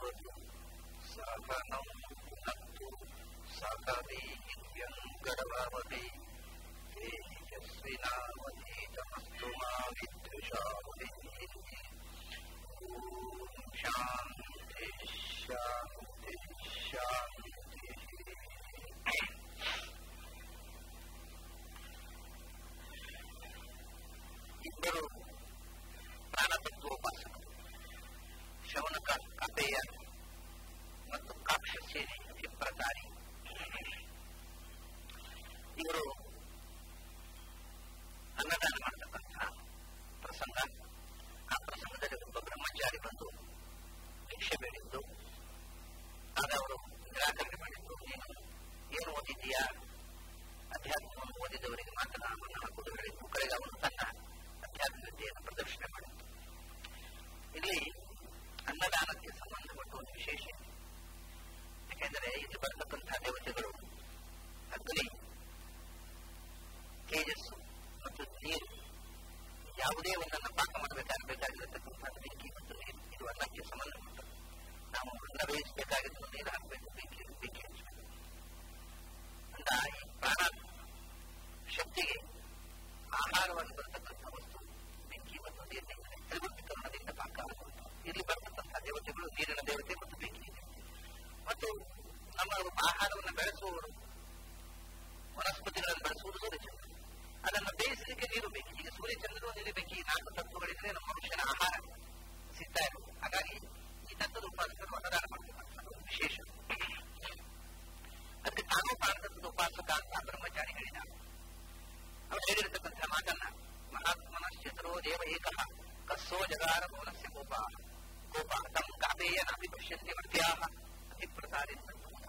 भवतु सहनौ भुनक्तु सह वीर्यङ्करभावति तेजस्विनावधीतमस्तु मा विद्विषावति ॐ शान्ति शान्ति शान्तिः ಇಬ್ಬರು ಪ್ರಾಣತತ್ವೋಪಾಸಕರು ಶವನಕ ಕಪೆಯ ಮತ್ತು ಕಾಕ್ಷಸೇನೆ ವಿಪ್ರಕಾರಿ ಇವರು ಅನ್ನದಾನ ಮಾಡತಕ್ಕಂತಹ ಪ್ರಸಂಗ ಆ ಪ್ರಸಂಗದಲ್ಲಿ ಒಬ್ಬ ಬ್ರಹ್ಮಚಾರಿ ಬಂದು ಭಿಕ್ಷೆ ಬೇಡಿದ್ದು ಆಗ ಅವರು ನಿರಾಕರಣೆ ಮಾಡಿದ್ದು ನೀನು ಏನು ಓದಿದ್ದೀಯಾ ಅಧ್ಯಾತ್ಮವನ್ನು ಓದಿದವರಿಗೆ ಮಾತ್ರ ಅನ್ನ ಹಾಕುವುದು ಹೇಳಿದ್ದು ಕಡೆಗೆ ಅವನು ತನ್ನ ಅಧ್ಯಾತ್ಮ ವಿದ್ಯೆಯನ್ನು ಪ್ರದರ್ಶನ ಮಾಡಿದ್ದು ಇಲ್ಲಿ ಅನ್ನದಾನಕ್ಕೆ ಸಂಬಂಧಪಟ್ಟ ಒಂದು ವಿಶೇಷ ಇದೆ ಯಾಕೆಂದರೆ ಇಲ್ಲಿ ಬರತಕ್ಕಂತಹ ದೇವತೆಗಳು ಅಗ್ನಿ ತೇಜಸ್ಸು ಮತ್ತು ನೀರು ಯಾವುದೇ ಒಂದನ್ನು ಪಾಕ ಮಾಡಬೇಕಾದ್ರೆ ಬೇಕಾಗಿರತಕ್ಕಂತಹ ಬೆಂಕಿ ಮತ್ತು ನೀರು ಇದು ಅನ್ನಕ್ಕೆ ಸಂಬಂಧಪಟ್ಟದ್ದು ನಾವು ಅನ್ನ ಬೇಯಿಸಬೇಕಾಗಿದ್ದು ನೀರು ಹಾಕಬೇಕು ಬೆಂಕಿ ಬೆಂಕಿ ಹಚ್ಚಬೇಕು ಅಂತ ಈ ಪ್ರಾಣ ಶಕ್ತಿಗೆ ಆಹಾರವಾಗಿ ಬರತಕ್ಕಂಥ ವಸ್ತು ಬೆಂಕಿ ಮತ್ತು ನೀರಿನಿಂದ ತ್ರಿಗುಣಿಕರಣದಿಂದ ಪಾಕ ಆಗುವಂಥದ್ದು ಇಲ್ಲಿ ಬರತಕ್ಕಂತಹ ದೇವತೆಗಳು ನೀರಿನ ದೇವತೆ ಮತ್ತು ಬೆಂಕಿ ದೇವತೆ ಮತ್ತು ನಮ್ಮ ಆಹಾರವನ್ನು ಬೆಳೆಸುವವರು ವನಸ್ಪತಿಗಳನ್ನು ಬೆಳೆಸುವುದು ಸೂರ್ಯಚಂದ್ರ ಅದನ್ನು ಬೇಯಿಸಲಿಕ್ಕೆ ನೀರು ಬೇಕು ಈಗ ಸೂರ್ಯಚಂದ್ರರು ನೀರು ಬೇಕು ಈ ನಾಲ್ಕು ತತ್ವಗಳಿದ್ರೆ ನಮ್ಮ ಮನುಷ್ಯನ ಆಹಾರ ಸಿಗ್ತಾ ಇದೆ ಹಾಗಾಗಿ ಈ ತತ್ವದ ಉಪಾಸಕರು ಅನ್ನದಾನ ಮಾಡಬೇಕಂತ ವಿಶೇಷ ಅದಕ್ಕೆ ತಾನು ಪ್ರಾಣತತ್ವದ ಉಪಾಸಕ ಅಂತ ಬ್ರಹ್ಮಚಾರಿ ಹೇಳಿದ ಅವರು ಹೇಳಿರತಕ್ಕಂಥ ಮಾತನ್ನ ಮಹಾತ್ಮನಶ್ಚತರೋ ದೇವ ಏಕಃ ಕಸ್ಸೋ ಜಗಾರ ಭುವನಸ್ಯ ಗೋಪ ಗೋಪ ತಂ ಕಾಪೇಯ ನಾಪಿ ಪಶ್ಯಂತಿ ಮರ್ತ್ಯಾಹ ಅತಿ ಪ್ರಸಾರಿಂದ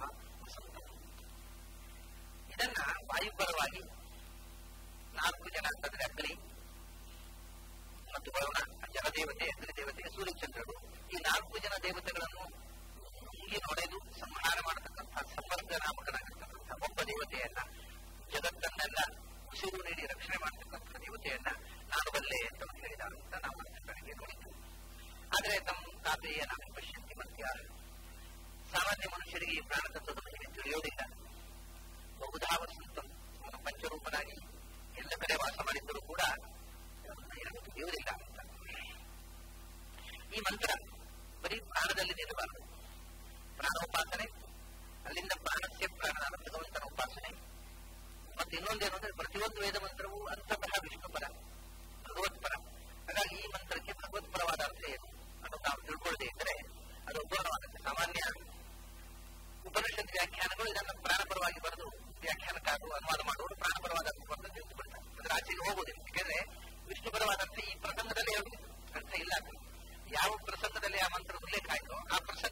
ಇದನ್ನ ವಾಯುಪರವಾಗಿ ನಾಲ್ಕು ಜನ ಅಂತಂದ್ರೆ ಅಗ್ನಿ ಮತ್ತು ವರುಣ ಜಲದೇವತೆ ಅಗ್ನಿ ದೇವತೆ ಸೂರ್ಯಚಂದ್ರರು ಈ ನಾಲ್ಕು ಜನ ದೇವತೆಗಳನ್ನು ಹೀಗೆ ನೋಡೆದು ಸಂಹಾರ ಮಾಡತಕ್ಕಂಥ ಸಂವರ್ಗ ನಾಮಕನಾಗಿರ್ತಕ್ಕಂಥ ಒಬ್ಬ ದೇವತೆಯನ್ನ ಜಗತ್ತನ್ನೆಲ್ಲ ಉಸಿರು ನೀಡಿ ರಕ್ಷಣೆ ಮಾಡತಕ್ಕಂಥ ದೇವತೆಯನ್ನ ನಾನು ಬಲ್ಲೆ ಅಂತ ಹೇಳಿದ ಅಂತ ನಾವು ಬೆಳಗ್ಗೆ ನೋಡಿದ್ದು ಆದರೆ ತಮ್ಮ ಕಾಪೆಯ ನಾನು ಪಶ್ಯಂತಿ ಮಧ್ಯ ಸಾಮಾನ್ಯ ಮನುಷ್ಯರಿಗೆ ಈ ಪ್ರಾಣತತ್ವದ ಬಗ್ಗೆ ತಿಳಿಯೋದಿಲ್ಲ ಬಹುಧಾ ವಸಂತಂ ಅವನು ಪಂಚರೂಪನಾಗಿ ಎಲ್ಲ ಕಡೆ ವಾಸ ಮಾಡಿದ್ದರೂ ಕೂಡ ಏನು ತಿಳಿಯುವುದಿಲ್ಲ ಅಂತ ಈ ಮಂತ್ರ ಬರೀ ಪ್ರಾಣದಲ್ಲಿ ನಿಲ್ಲಬಾರದು ಪ್ರಾಣೋಪಾಸನೆ ಅಲ್ಲಿಂದ ಪ್ರಾಣಸ್ಯ ಪ್ರಾಣನಾದ ಭಗವಂತನ ಉಪಾಸನೆ ಮತ್ತೆ ಇನ್ನೊಂದೇನು ಅಂದ್ರೆ ಪ್ರತಿಯೊಂದು ವೇದ ಮಂತ್ರವೂ ಅಂತಃ ವಿಷ್ಣುಪರ ಭಗವತ್ಪರ ಹಾಗಾಗಿ ಈ ಮಂತ್ರಕ್ಕೆ ಭಗವತ್ಪರವಾದ ಅರ್ಥ ಏನು ಅನ್ನೋದು ನಾವು ತಿಳ್ಕೊಳ್ಳದೆ ಇದ್ದರೆ ಅದು ಉಪಮಾನವಾಗುತ್ತೆ ಸಾಮಾನ್ಯ ಉಪನಿಷತ್ ವ್ಯಾಖ್ಯಾನಗಳು ಇದನ್ನು ಪ್ರಾಣಪರವಾಗಿ ಬರೆದು ವ್ಯಾಖ್ಯಾನಕಾರರು ಅನುವಾದ ಮಾಡುವವರು ಪ್ರಾಣಪರವಾದ ಅರ್ಥ ಬರೆದು ತಿಳಿದುಬಿಡ್ತಾರೆ ಅಂದ್ರೆ ಆಚೆಗೆ ಹೋಗುವುದಿಲ್ಲ ಯಾಕೆಂದ್ರೆ ವಿಷ್ಣುಪರವಾದ ಅರ್ಥ ಈ ಪ್ರಸಂಗದಲ್ಲಿ ಹೇಳುದು ಅರ್ಥ ಇಲ್ಲ ಅದು ಯಾವ ಪ್ರಸಂಗದಲ್ಲಿ ಆ ಮಂತ್ರ ಉಲ್ಲೇಖ ಆಯಿತೋ ಆ ಪ್ರಸಂಗ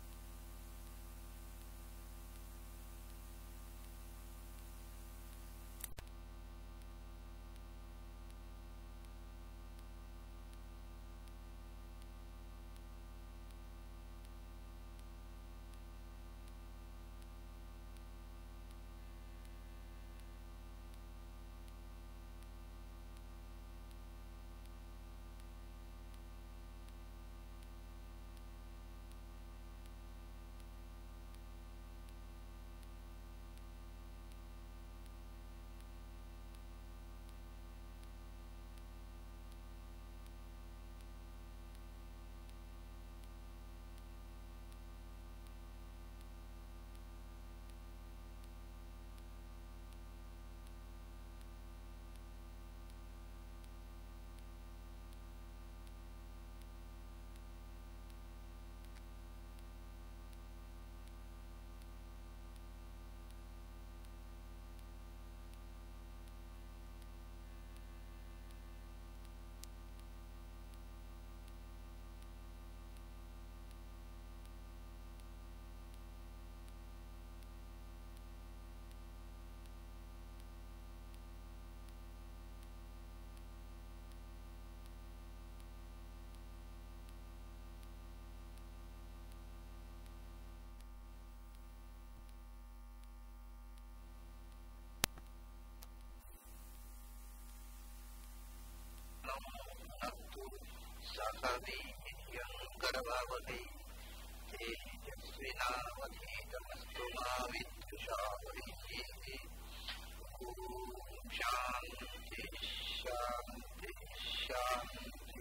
ಸಹ ವೀರ್ಯಂಕರಭಾವತಿ ತೇಜಸ್ವಿನಾವಧೀತಮಸ್ತು ಮಾ ವಿದ್ವಿಷಾವಹಿಃ ಓಂ ಶಾಂತಿ ಶಾಂತಿ ಶಾಂತಿ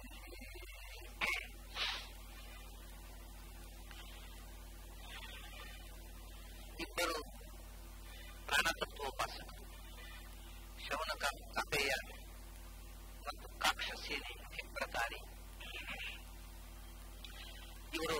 ಇಬ್ಬರು ಪ್ರಾಣತತ್ವೋಪಾಸಕರು ಶೌನಕ ಕಪೇಯ ಮತ್ತು ಕಾಕ್ಷಸೇನೆ ಪ್ರಕಾರಿ ಇವರು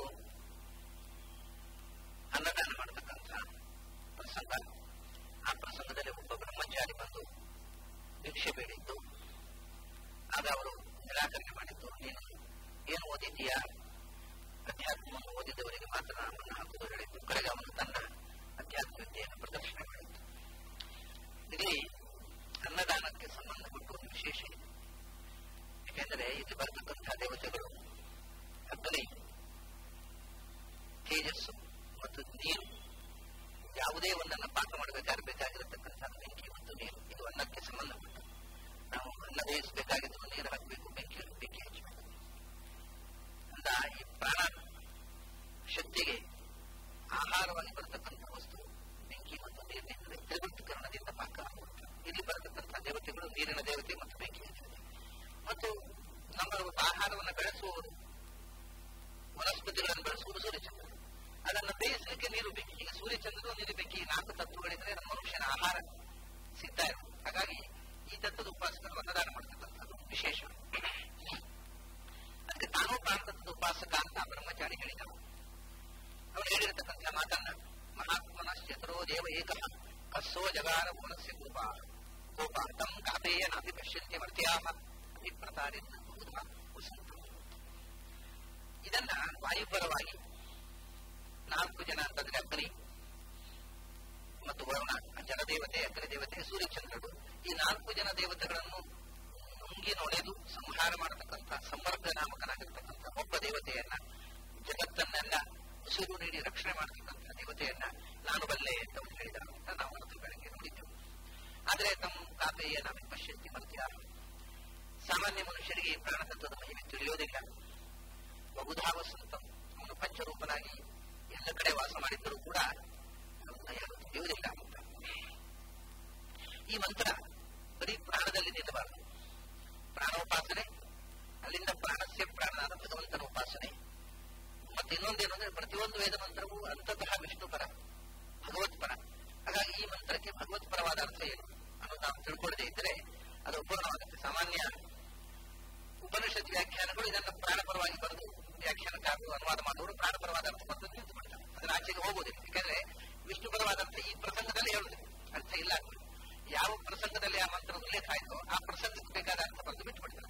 ಅನ್ನದಾನ ಮಾಡತಕ್ಕಂಥ ಪ್ರಸಂಗ ಆ ಪ್ರಸಂಗದಲ್ಲಿ ಒಬ್ಬ ಬ್ರಹ್ಮಚಾರಿ ಬಂದು ಭಿಕ್ಷೆ ಬೇಡಿದ್ದು ಆಗ ಅವರು ನಿರಾಕರಣೆ ಮಾಡಿದ್ದು ನೀನು ಏನು ಓದಿದ್ದೀಯಾ ಅಧ್ಯಾತ್ಮವನ್ನು ಓದಿದವರಿಗೆ ಮಾತ್ರ ನಮ್ಮನ್ನು ಹಾಕುವುದು ಹೇಳಿದ್ದು ಕಡೆಗೆ ಅವನು ತನ್ನ ಅಧ್ಯಾತ್ಮ ವಿದ್ಯೆಯನ್ನು ಪ್ರದರ್ಶನ ಮಾಡಿದ್ದು ಇಲ್ಲಿ ಅನ್ನದಾನಕ್ಕೆ ಸಂಬಂಧಪಟ್ಟ ಒಂದು ವಿಶೇಷ ಇದೆ ಯಾಕೆಂದರೆ ಇಲ್ಲಿ ಬರತಕ್ಕಂತಹ ದೇವತೆಗಳು ಅಗ್ನಿ ತೇಜಸ್ಸು ಮತ್ತು ನೀರು ಯಾವುದೇ ಒಂದನ್ನು ಪಾಕ ಮಾಡಬೇಕಾದ್ರೆ ಬೇಕಾಗಿರತಕ್ಕಂತಹ ಬೆಂಕಿ ಮತ್ತು ನೀರು ಇದು ಅನ್ನಕ್ಕೆ ಸಂಬಂಧಪಟ್ಟ ನಾವು ಅನ್ನ ಬೇಯಿಸಬೇಕಾಗಿದ್ದು ನೀರು ಹಾಕಬೇಕು ಬೆಂಕಿ ಬೆಂಕಿ ಹಚ್ಚಬೇಕು ಅಂದ ಈ ಪ್ರಾಣ ಶಕ್ತಿಗೆ ಆಹಾರವಾಗಿ ಬರತಕ್ಕಂಥ ವಸ್ತು ಬೆಂಕಿ ಮತ್ತು ನೀರಿನಿಂದ ತ್ರಿವೃತ್ತಿಕರಣದಿಂದ ಪಾಕ ಆಗುವುದು ಇಲ್ಲಿ ಬರತಕ್ಕಂತಹ ದೇವತೆಗಳು ನೀರಿನ ದೇವತೆ ಮತ್ತು ಬೆಂಕಿಯ ದೇವತೆ ಮತ್ತು ನಮ್ಮ ಆಹಾರವನ್ನು ಬೆಳೆಸುವವರು ವನಸ್ಪತಿಗಳನ್ನು ಬೆಳೆಸುವುದು ಸೂರ್ಯಚಂದ್ರ ಅದನ್ನು ಬೇಯಿಸಲಿಕ್ಕೆ ನೀರು ಬೇಕು ಈಗ ಸೂರ್ಯಚಂದ್ರನು ನೀರು ಬೇಕು ಈ ನಾಲ್ಕು ತತ್ವಗಳಿದ್ರೆ ನಮ್ಮ ಮನುಷ್ಯನ ಆಹಾರ ಸಿಗ್ತಾ ಇರುತ್ತೆ ಹಾಗಾಗಿ ಈ ತತ್ವದ ಉಪಾಸಕರು ಅನ್ನದಾನ ಮಾಡ್ತಕ್ಕಂಥದ್ದು ವಿಶೇಷ ಅದಕ್ಕೆ ತಾನೂ ಪ್ರಾಣತತ್ವದ ಉಪಾಸಕ ಅಂತ ಬ್ರಹ್ಮಚಾರಿ ಹೇಳಿದ ಅವನು ಹೇಳಿರತಕ್ಕಂಥ ಮಾತನ್ನ ಮಹಾತ್ಮನಶ್ಚತರೋ ದೇವ ಏಕ ಕಸ್ಸೋ ಜಗಾರ ಭುವನಸ್ಯ ಕೋಪ ಕೋಪ ತಂ ಕಾಪೇಯ ನಾಪಿ ಪಶ್ಯಂತೆ ಮರ್ತ್ಯಾ ಅಭಿಪ್ರತಾರಿಂದ ವಸಂತ ಇದನ್ನ ವಾಯುಪರವಾಗಿ ನಾಲ್ಕು ಜನ ಅಂತಂದ್ರೆ ಅಗ್ನಿ ಮತ್ತು ವರುಣ ಜಲದೇವತೆ ಅಗ್ನಿದೇವತೆ ಸೂರ್ಯಚಂದ್ರರು ಈ ನಾಲ್ಕು ಜನ ದೇವತೆಗಳನ್ನು ನುಂಗಿ ನೊಡೆದು ಸಂಹಾರ ಮಾಡತಕ್ಕಂಥ ಸಂವರ್ಗ ನಾಮಕನಾಗಿರ್ತಕ್ಕಂಥ ಒಬ್ಬ ದೇವತೆಯನ್ನ ಜಗತ್ತನ್ನೆಲ್ಲ ಉಸಿರು ನೀಡಿ ರಕ್ಷಣೆ ಮಾಡತಕ್ಕಂಥ ದೇವತೆಯನ್ನ ನಾನು ಬಲ್ಲೆ ಅಂತ ಅವರು ಹೇಳಿದರು ಅಂತ ನಾವು ಅವತ್ತು ಬೆಳಗ್ಗೆ ನೋಡಿದ್ದೆವು ಆದರೆ ತಮ್ಮ ಕಾಪೆಯ ನಾವೇ ಪಶ್ಯಂತಿ ಮರ್ತ್ಯ ಸಾಮಾನ್ಯ ಮನುಷ್ಯರಿಗೆ ಈ ಪ್ರಾಣತತ್ವದ ಮಹಿಮೆ ತಿಳಿಯೋದಿಲ್ಲ ಬಹುಧಾ ವಸಂತ ಅವನು ಪಂಚರೂಪನಾಗಿ ಎಲ್ಲ ಕಡೆ ವಾಸ ಮಾಡಿದ್ದರೂ ಕೂಡ ನಮ್ಮನ್ನ ಯಾರು ತಿಳಿಯುವುದಿಲ್ಲ ಅಂತ ಈ ಮಂತ್ರ ಬರೀ ಪ್ರಾಣದಲ್ಲಿ ನಿಲ್ಲಬಾರದು ಪ್ರಾಣೋಪಾಸನೆ ಅಲ್ಲಿಂದ ಪ್ರಾಣಸ್ಯ ಪ್ರಾಣನಾದ ಭಗವಂತನ ಉಪಾಸನೆ ಮತ್ತೆ ಇನ್ನೊಂದೇನು ಅಂದ್ರೆ ಪ್ರತಿಯೊಂದು ವೇದ ಮಂತ್ರವೂ ಅಂತತಃ ವಿಷ್ಣು ಪರ ಭಗವತ್ ಪರ ಹಾಗಾಗಿ ಈ ಮಂತ್ರಕ್ಕೆ ಭಗವತ್ ಪರವಾದ ಅರ್ಥ ಏನು ಅನ್ನೋದು ನಾವು ತಿಳ್ಕೊಳ್ಳದೆ ಇದ್ರೆ ಅದು ಅಪೂರ್ಣವಾಗುತ್ತೆ ಸಾಮಾನ್ಯ ಉಪನಿಷತ್ ವ್ಯಾಖ್ಯಾನಗಳು ಇದನ್ನು ಪ್ರಾಣಪರವಾಗಿ ಬರೆದು ವ್ಯಾಖ್ಯಾನಕಾರರು ಅನುವಾದ ಮಾಡುವವರು ಪ್ರಾಣಪರವಾದ ಅರ್ಥ ಬರೆದು ನಿಂತು ಬಿಡ್ತಾರೆ ಅದರ ಆಚೆಗೆ ಹೋಗುವುದಿಲ್ಲ ಯಾಕಂದ್ರೆ ವಿಷ್ಣು ಪರವಾದ ಅರ್ಥ ಈ ಪ್ರಸಂಗದಲ್ಲಿ ಹೇಳುವುದಿಲ್ಲ ಅರ್ಥ ಇಲ್ಲ ಯಾವ ಪ್ರಸಂಗದಲ್ಲಿ ಆ ಮಂತ್ರ ಉಲ್ಲೇಖ ಆಯಿತೋ ಆ ಪ್ರಸಂಗಕ್ಕೆ ಬೇಕಾದ ಅರ್ಥ ಬರೆದು ಬಿಟ್ಟು ಬಿಡ್ತಾರೆ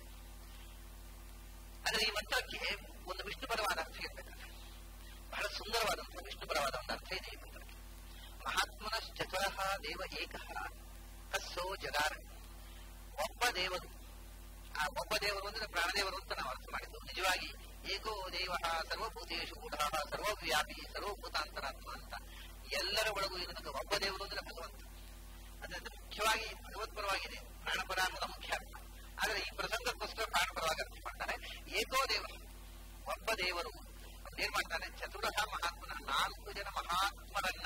ಆದರೆ ಈ ಮಂತ್ರಕ್ಕೆ ಒಂದು ವಿಷ್ಣುಪರವಾದ ಅರ್ಥ ಇರಬೇಕಾದ್ರೆ ಬಹಳ ಸುಂದರವಾದಂತಹ ವಿಷ್ಣುಪರವಾದ ಒಂದು ಅರ್ಥ ಇದೆ ಈ ಮಂತ್ರಕ್ಕೆ ಮಹಾತ್ಮನ ಚತುರಃ ದೇವ ಏಕ ಕಸ್ಸೋ ಜಗಾರ ಒಬ್ಬ ದೇವರು ಆ ಒಬ್ಬ ದೇವರು ಅಂದ್ರೆ ಪ್ರಾಣದೇವರು ಅಂತ ನಾವು ಅರ್ಥ ಮಾಡಿದ್ದು ನಿಜವಾಗಿ ಏಕೋ ದೇವ ಸರ್ವಭೂತೇಶು ಕೂಡ ಸರ್ವವ್ಯಾಪಿ ಸರ್ವಭೂತಾಂತರಾತ್ಮ ಅಂತ ಎಲ್ಲರ ಒಳಗೂ ಇರತಕ್ಕ ಒಬ್ಬ ದೇವರು ಅಂದ್ರೆ ಭಗವಂತ ಅದರಿಂದ ಮುಖ್ಯವಾಗಿ ಭಗವತ್ಪರವಾಗಿದೆ ಪ್ರಾಣಪರ ಅನ್ನೋದು ಮುಖ್ಯ ಅರ್ಥ ಆದರೆ ಈ ಪ್ರಸಂಗಕ್ಕೋಸ್ಕರ ಪ್ರಾಣಪರವಾಗಿ ಅರ್ಥ ಮಾಡ್ತಾರೆ ಏಕೋ ದೇವ ಒಬ್ಬ ದೇವರು ಏನ್ ಮಾಡ್ತಾನೆ ಚತುರಹ ಮಹಾತ್ಮನ ನಾಲ್ಕು ಜನ ಮಹಾತ್ಮರನ್ನ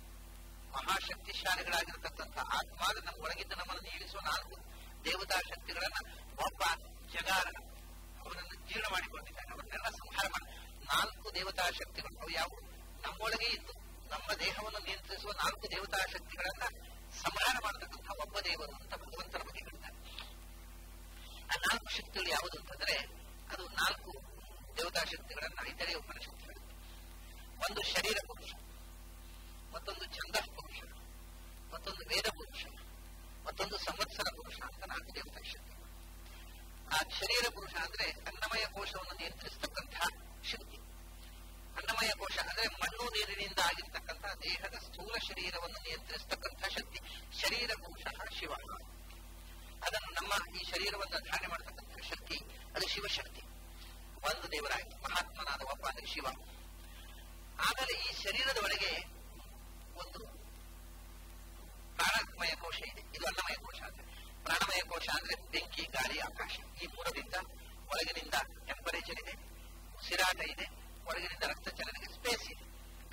ಮಹಾಶಕ್ತಿಶಾಲಿಗಳಾಗಿರತಕ್ಕಂಥ ಆತ್ಮಾದ ನಮ್ಮ ಒಳಗಿದ್ದ ನಮ್ಮನ್ನು ಜೀವಿಸುವ ನಾಲ್ಕು ದೇವತಾ ಶಕ್ತಿಗಳನ್ನ ಒಬ್ಬ ಜಗಾರ ಅವರನ್ನು ಜೀರ್ಣ ಮಾಡಿಕೊಂಡಿದ್ದಾನೆ ಅವರನ್ನೆಲ್ಲ ಸಂಹಾರ ಮಾಡಿ ನಾಲ್ಕು ದೇವತಾ ಶಕ್ತಿಗಳು ಅವು ಯಾವುವು ನಮ್ಮೊಳಗೆ ಇದ್ದು ನಮ್ಮ ದೇಹವನ್ನು ನಿಯಂತ್ರಿಸುವ ನಾಲ್ಕು ದೇವತಾ ಶಕ್ತಿಗಳನ್ನ ಸಂಹಾರ ಮಾಡತಕ್ಕಂಥ ಒಬ್ಬ ದೇವರು ಅಂತ ಭಗವಂತನ ಬಗ್ಗೆ ಹೇಳ್ತಾರೆ ಆ ನಾಲ್ಕು ಶಕ್ತಿಗಳು ಯಾವುದು ಅಂತಂದ್ರೆ ಅದು ನಾಲ್ಕು ದೇವತಾ ಶಕ್ತಿಗಳನ್ನ ಇತರೆ ಉಪನಿಷತ್ತು ಹೇಳುತ್ತೆ ಒಂದು ಶರೀರ ಪುರುಷ ಮತ್ತೊಂದು ಛಂದ ಪುರುಷ ಮತ್ತೊಂದು ವೇದ ಪುರುಷ ಮತ್ತೊಂದು ಸಂವತ್ಸರ ಪುರುಷ ಅಂತ ನಾಲ್ಕು ದೇವತಾ ಶಕ್ತಿ ಆ ಶರೀರ ಪುರುಷ ಅಂದ್ರೆ ಅನ್ನಮಯ ಕೋಶವನ್ನು ನಿಯಂತ್ರಿಸತಕ್ಕಂತಹ ಶಕ್ತಿ ಅನ್ನಮಯ ಕೋಶ ಅಂದ್ರೆ ಮಣ್ಣು ನೀರಿನಿಂದ ಆಗಿರ್ತಕ್ಕಂತಹ ದೇಹದ ಸ್ಥೂಲ ಶರೀರವನ್ನು ನಿಯಂತ್ರಿಸತಕ್ಕಂತಹ ಶಕ್ತಿ ಶರೀರ ಪುರುಷ ಶಿವ ಅದನ್ನು ನಮ್ಮ ಈ ಶರೀರವನ್ನು ಧಾರಣೆ ಮಾಡತಕ್ಕಂತಹ ಶಕ್ತಿ ಅದು ಶಿವಶಕ್ತಿ ಒಂದು ದೇವರಾಯಿತು ಮಹಾತ್ಮನಾದ ಒಬ್ಬ ಅಂದ್ರೆ ಶಿವ ಆಮೇಲೆ ಈ ಶರೀರದ ಒಳಗೆ ಒಂದು ಪ್ರಾಣಮಯ ಕೋಶ ಇದೆ ಇದು ಅನ್ನಮಯ ಕೋಶ ಅಂದ್ರೆ ಪ್ರಾಣಮಯ ಕೋಶ ಅಂದ್ರೆ ಬೆಂಕಿ ಗಾಳಿ ಆಕಾಶ ಈ ಮೂರರಿಂದ ಒಳಗಿನಿಂದ ಟೆಂಪರೇಚರ್ ಇದೆ ಉಸಿರಾಟ ಇದೆ ಒಳಗಿನಿಂದ ರಕ್ತ ಚಲನೆಗೆ ಸ್ಪೇಸ್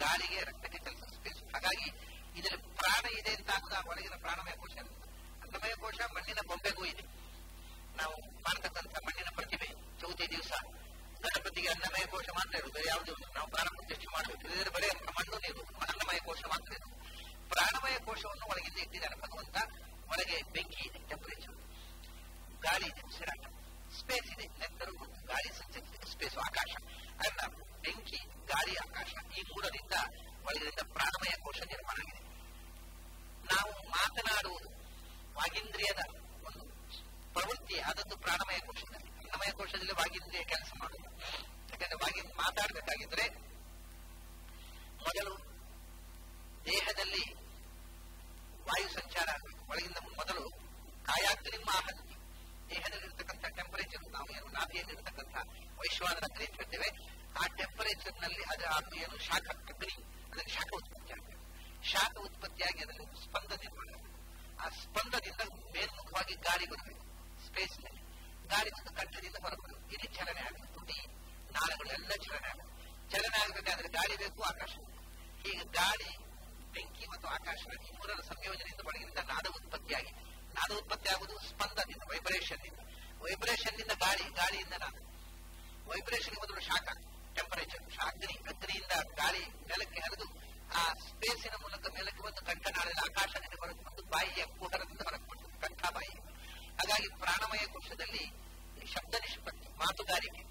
ಗಾಳಿಗೆ ರಕ್ತಕ್ಕೆ ಚಲಿಸುವ ಸ್ಪೇಸ್ ಹಾಗಾಗಿ ಇದರಲ್ಲಿ ಪ್ರಾಣ ಇದೆ ಅಂತ ಆಗುದ ಒಳಗಿನ ಪ್ರಾಣಮಯ ಕೋಶ ಅಂತ ಅನ್ನಮಯ ಕೋಶ ಮಣ್ಣಿನ ಬೊಂಬೆಗೂ ಇದೆ ನಾವು ಮಾಡ್ತಕ್ಕಂಥ ಮಣ್ಣಿನ ಪ್ರತಿಮೆ ಚೌತಿ ದಿವಸ ಗಣಪತಿಗೆ ಅನ್ನಮಯ ಕೋಶ ಮಾತ್ರ ಇರುವುದು ಬೇರೆ ಯಾವುದೂ ಇಲ್ಲ. ನಾವು ಪ್ರಾಣ ಪ್ರತಿಷ್ಠೆ ಮಾಡಬೇಕು ಇಲ್ಲದ್ರೆ ಬರೀ ಮಣ್ಣು ನೀರು ಅನ್ನಮಯ ಕೋಶ ಮಾತ್ರ ಇರುವುದು ಪ್ರಾಣಮಯ ಕೋಶವನ್ನು ಒಳಗಿಂದ ಇಟ್ಟಿದ್ದಾನೆ ಭಗವಂತ ಒಳಗೆ ಬೆಂಕಿ ಇದೆ ಟೆಂಪರೇಚರ್ ಗಾಳಿ ಇದೆ ಉಸಿರಾಟ ಸ್ಪೇಸ್ ಇದೆ ನೆತ್ತರು ಮತ್ತು ಗಾಳಿ ಸಂಚರಿಸಿದ ಸ್ಪೇಸ್ ಆಕಾಶ ಅಲ್ಲ ಬೆಂಕಿ ಗಾಳಿ ಆಕಾಶ ಈ ಮೂರರಿಂದ ಒಳಗಿನಿಂದ ಪ್ರಾಣಮಯ ಕೋಶ ನಿರ್ಮಾಣ ಆಗಿದೆ ನಾವು ಮಾತನಾಡುವುದು ವಾಗೀಂದ್ರಿಯದ ಒಂದು ಪ್ರವೃತ್ತಿ ಆದದ್ದು ಪ್ರಾಣಮಯ ಕೋಶದಲ್ಲಿ ಅನ್ನಮಯ ಕೋಶದಲ್ಲಿ ವಾಗೀಂದ್ರಿಯ ಕೆಲಸ ಮಾಡುವುದು ಯಾಕಂದ್ರೆ ವಾಗಿ ಮಾತಾಡಬೇಕಾಗಿದ್ರೆ ಮೊದಲು ದೇಹದಲ್ಲಿ ವಾಯು ಸಂಚಾರ ಆಗಬೇಕು ಒಳಗಿಂದ ಮೊದಲು ಕಾಯಾಗ್ನಿ ಆಹಂತಿ ದೇಹದಲ್ಲಿರ್ತಕ್ಕಂಥ ಟೆಂಪರೇಚರ್ ನಾವು ಏನು ನಾಭಿಯಲ್ಲಿರ್ತಕ್ಕಂಥ ವೈಶ್ವಾನರ ಅಗ್ನಿ ಅಂತ ಹೇಳ್ತೇವೆ ಆ ಟೆಂಪರೇಚರ್ ನಲ್ಲಿ ಅದರ ಅದು ಏನು ಶಾಖ ಅಗ್ನಿ ಅದಕ್ಕೆ ಶಾಖ ಉತ್ಪತ್ತಿ ಆಗಬೇಕು ಶಾಖ ಉತ್ಪತ್ತಿಯಾಗಿ ಅದರಲ್ಲಿ ಸ್ಪಂದ ನಿರ್ಮಾಣ ಆಗಬೇಕು ಆ ಸ್ಪಂದದಿಂದ ಮೇಲ್ಮುಖವಾಗಿ ಗಾಳಿ ಬರಬೇಕು ಸ್ಪೇಸ್ ನಲ್ಲಿ ಗಾಳಿ ಬಂದು ಕಂಠದಿಂದ ಹೊರಬರಬೇಕು ಇಲ್ಲಿ ಚಲನೆ ಆಗಬೇಕು ತುಟಿ ನಾಳಗಳೆಲ್ಲ ಚಲನೆ ಆಗಬೇಕು ಚಲನೆ ಆಗಬೇಕಾದ್ರೆ ಗಾಳಿ ಬೇಕು ಆಕಾಶ ಬೇಕು ಹೀಗೆ ಗಾಳಿ ಬೆಂಕಿ ಮತ್ತು ಆಕಾಶ ಈ ಮೂರರ ಸಂಯೋಜನೆಯಿಂದ ಒಳಗಿನಿಂದ ನಾದ ಉತ್ಪತ್ತಿಯಾಗಿ ನಾದ ಉತ್ಪತ್ತಿ ಆಗುವುದು ಸ್ಪಂದದಿಂದ ವೈಬ್ರೇಷನ್ ನಿಂದ ವೈಬ್ರೇಷನ್ ನಿಂದ ಗಾಳಿ ಗಾಳಿಯಿಂದ ನಾದ ವೈಬ್ರೇಷನ್ ಮೊದಲು ಶಾಖ ಟೆಂಪರೇಚರ್ ಅಗ್ನಿ ಅಗ್ನಿಯಿಂದ ಗಾಳಿ ಮೇಲಕ್ಕೆ ಹರಿದು ಆ ಸ್ಪೇಸಿನ ಮೂಲಕ ಮೇಲಕ್ಕೆ ಬಂದು ಕಂಠನಾಳದ ಆಕಾಶದಿಂದ ಹೊರಗೆ ಬಂದು ಬಾಯಿಯ ಕುಹರದಿಂದ ಹೊರಗೆ ಬರ್ತದೆ ಕಂಠ ಬಾಯಿ ಹಾಗಾಗಿ ಪ್ರಾಣಮಯ ಕೋಶದಲ್ಲಿ ಶಬ್ದ ನಿಷ್ಪತ್ತಿ ಮಾತುಗಾರಿಕೆ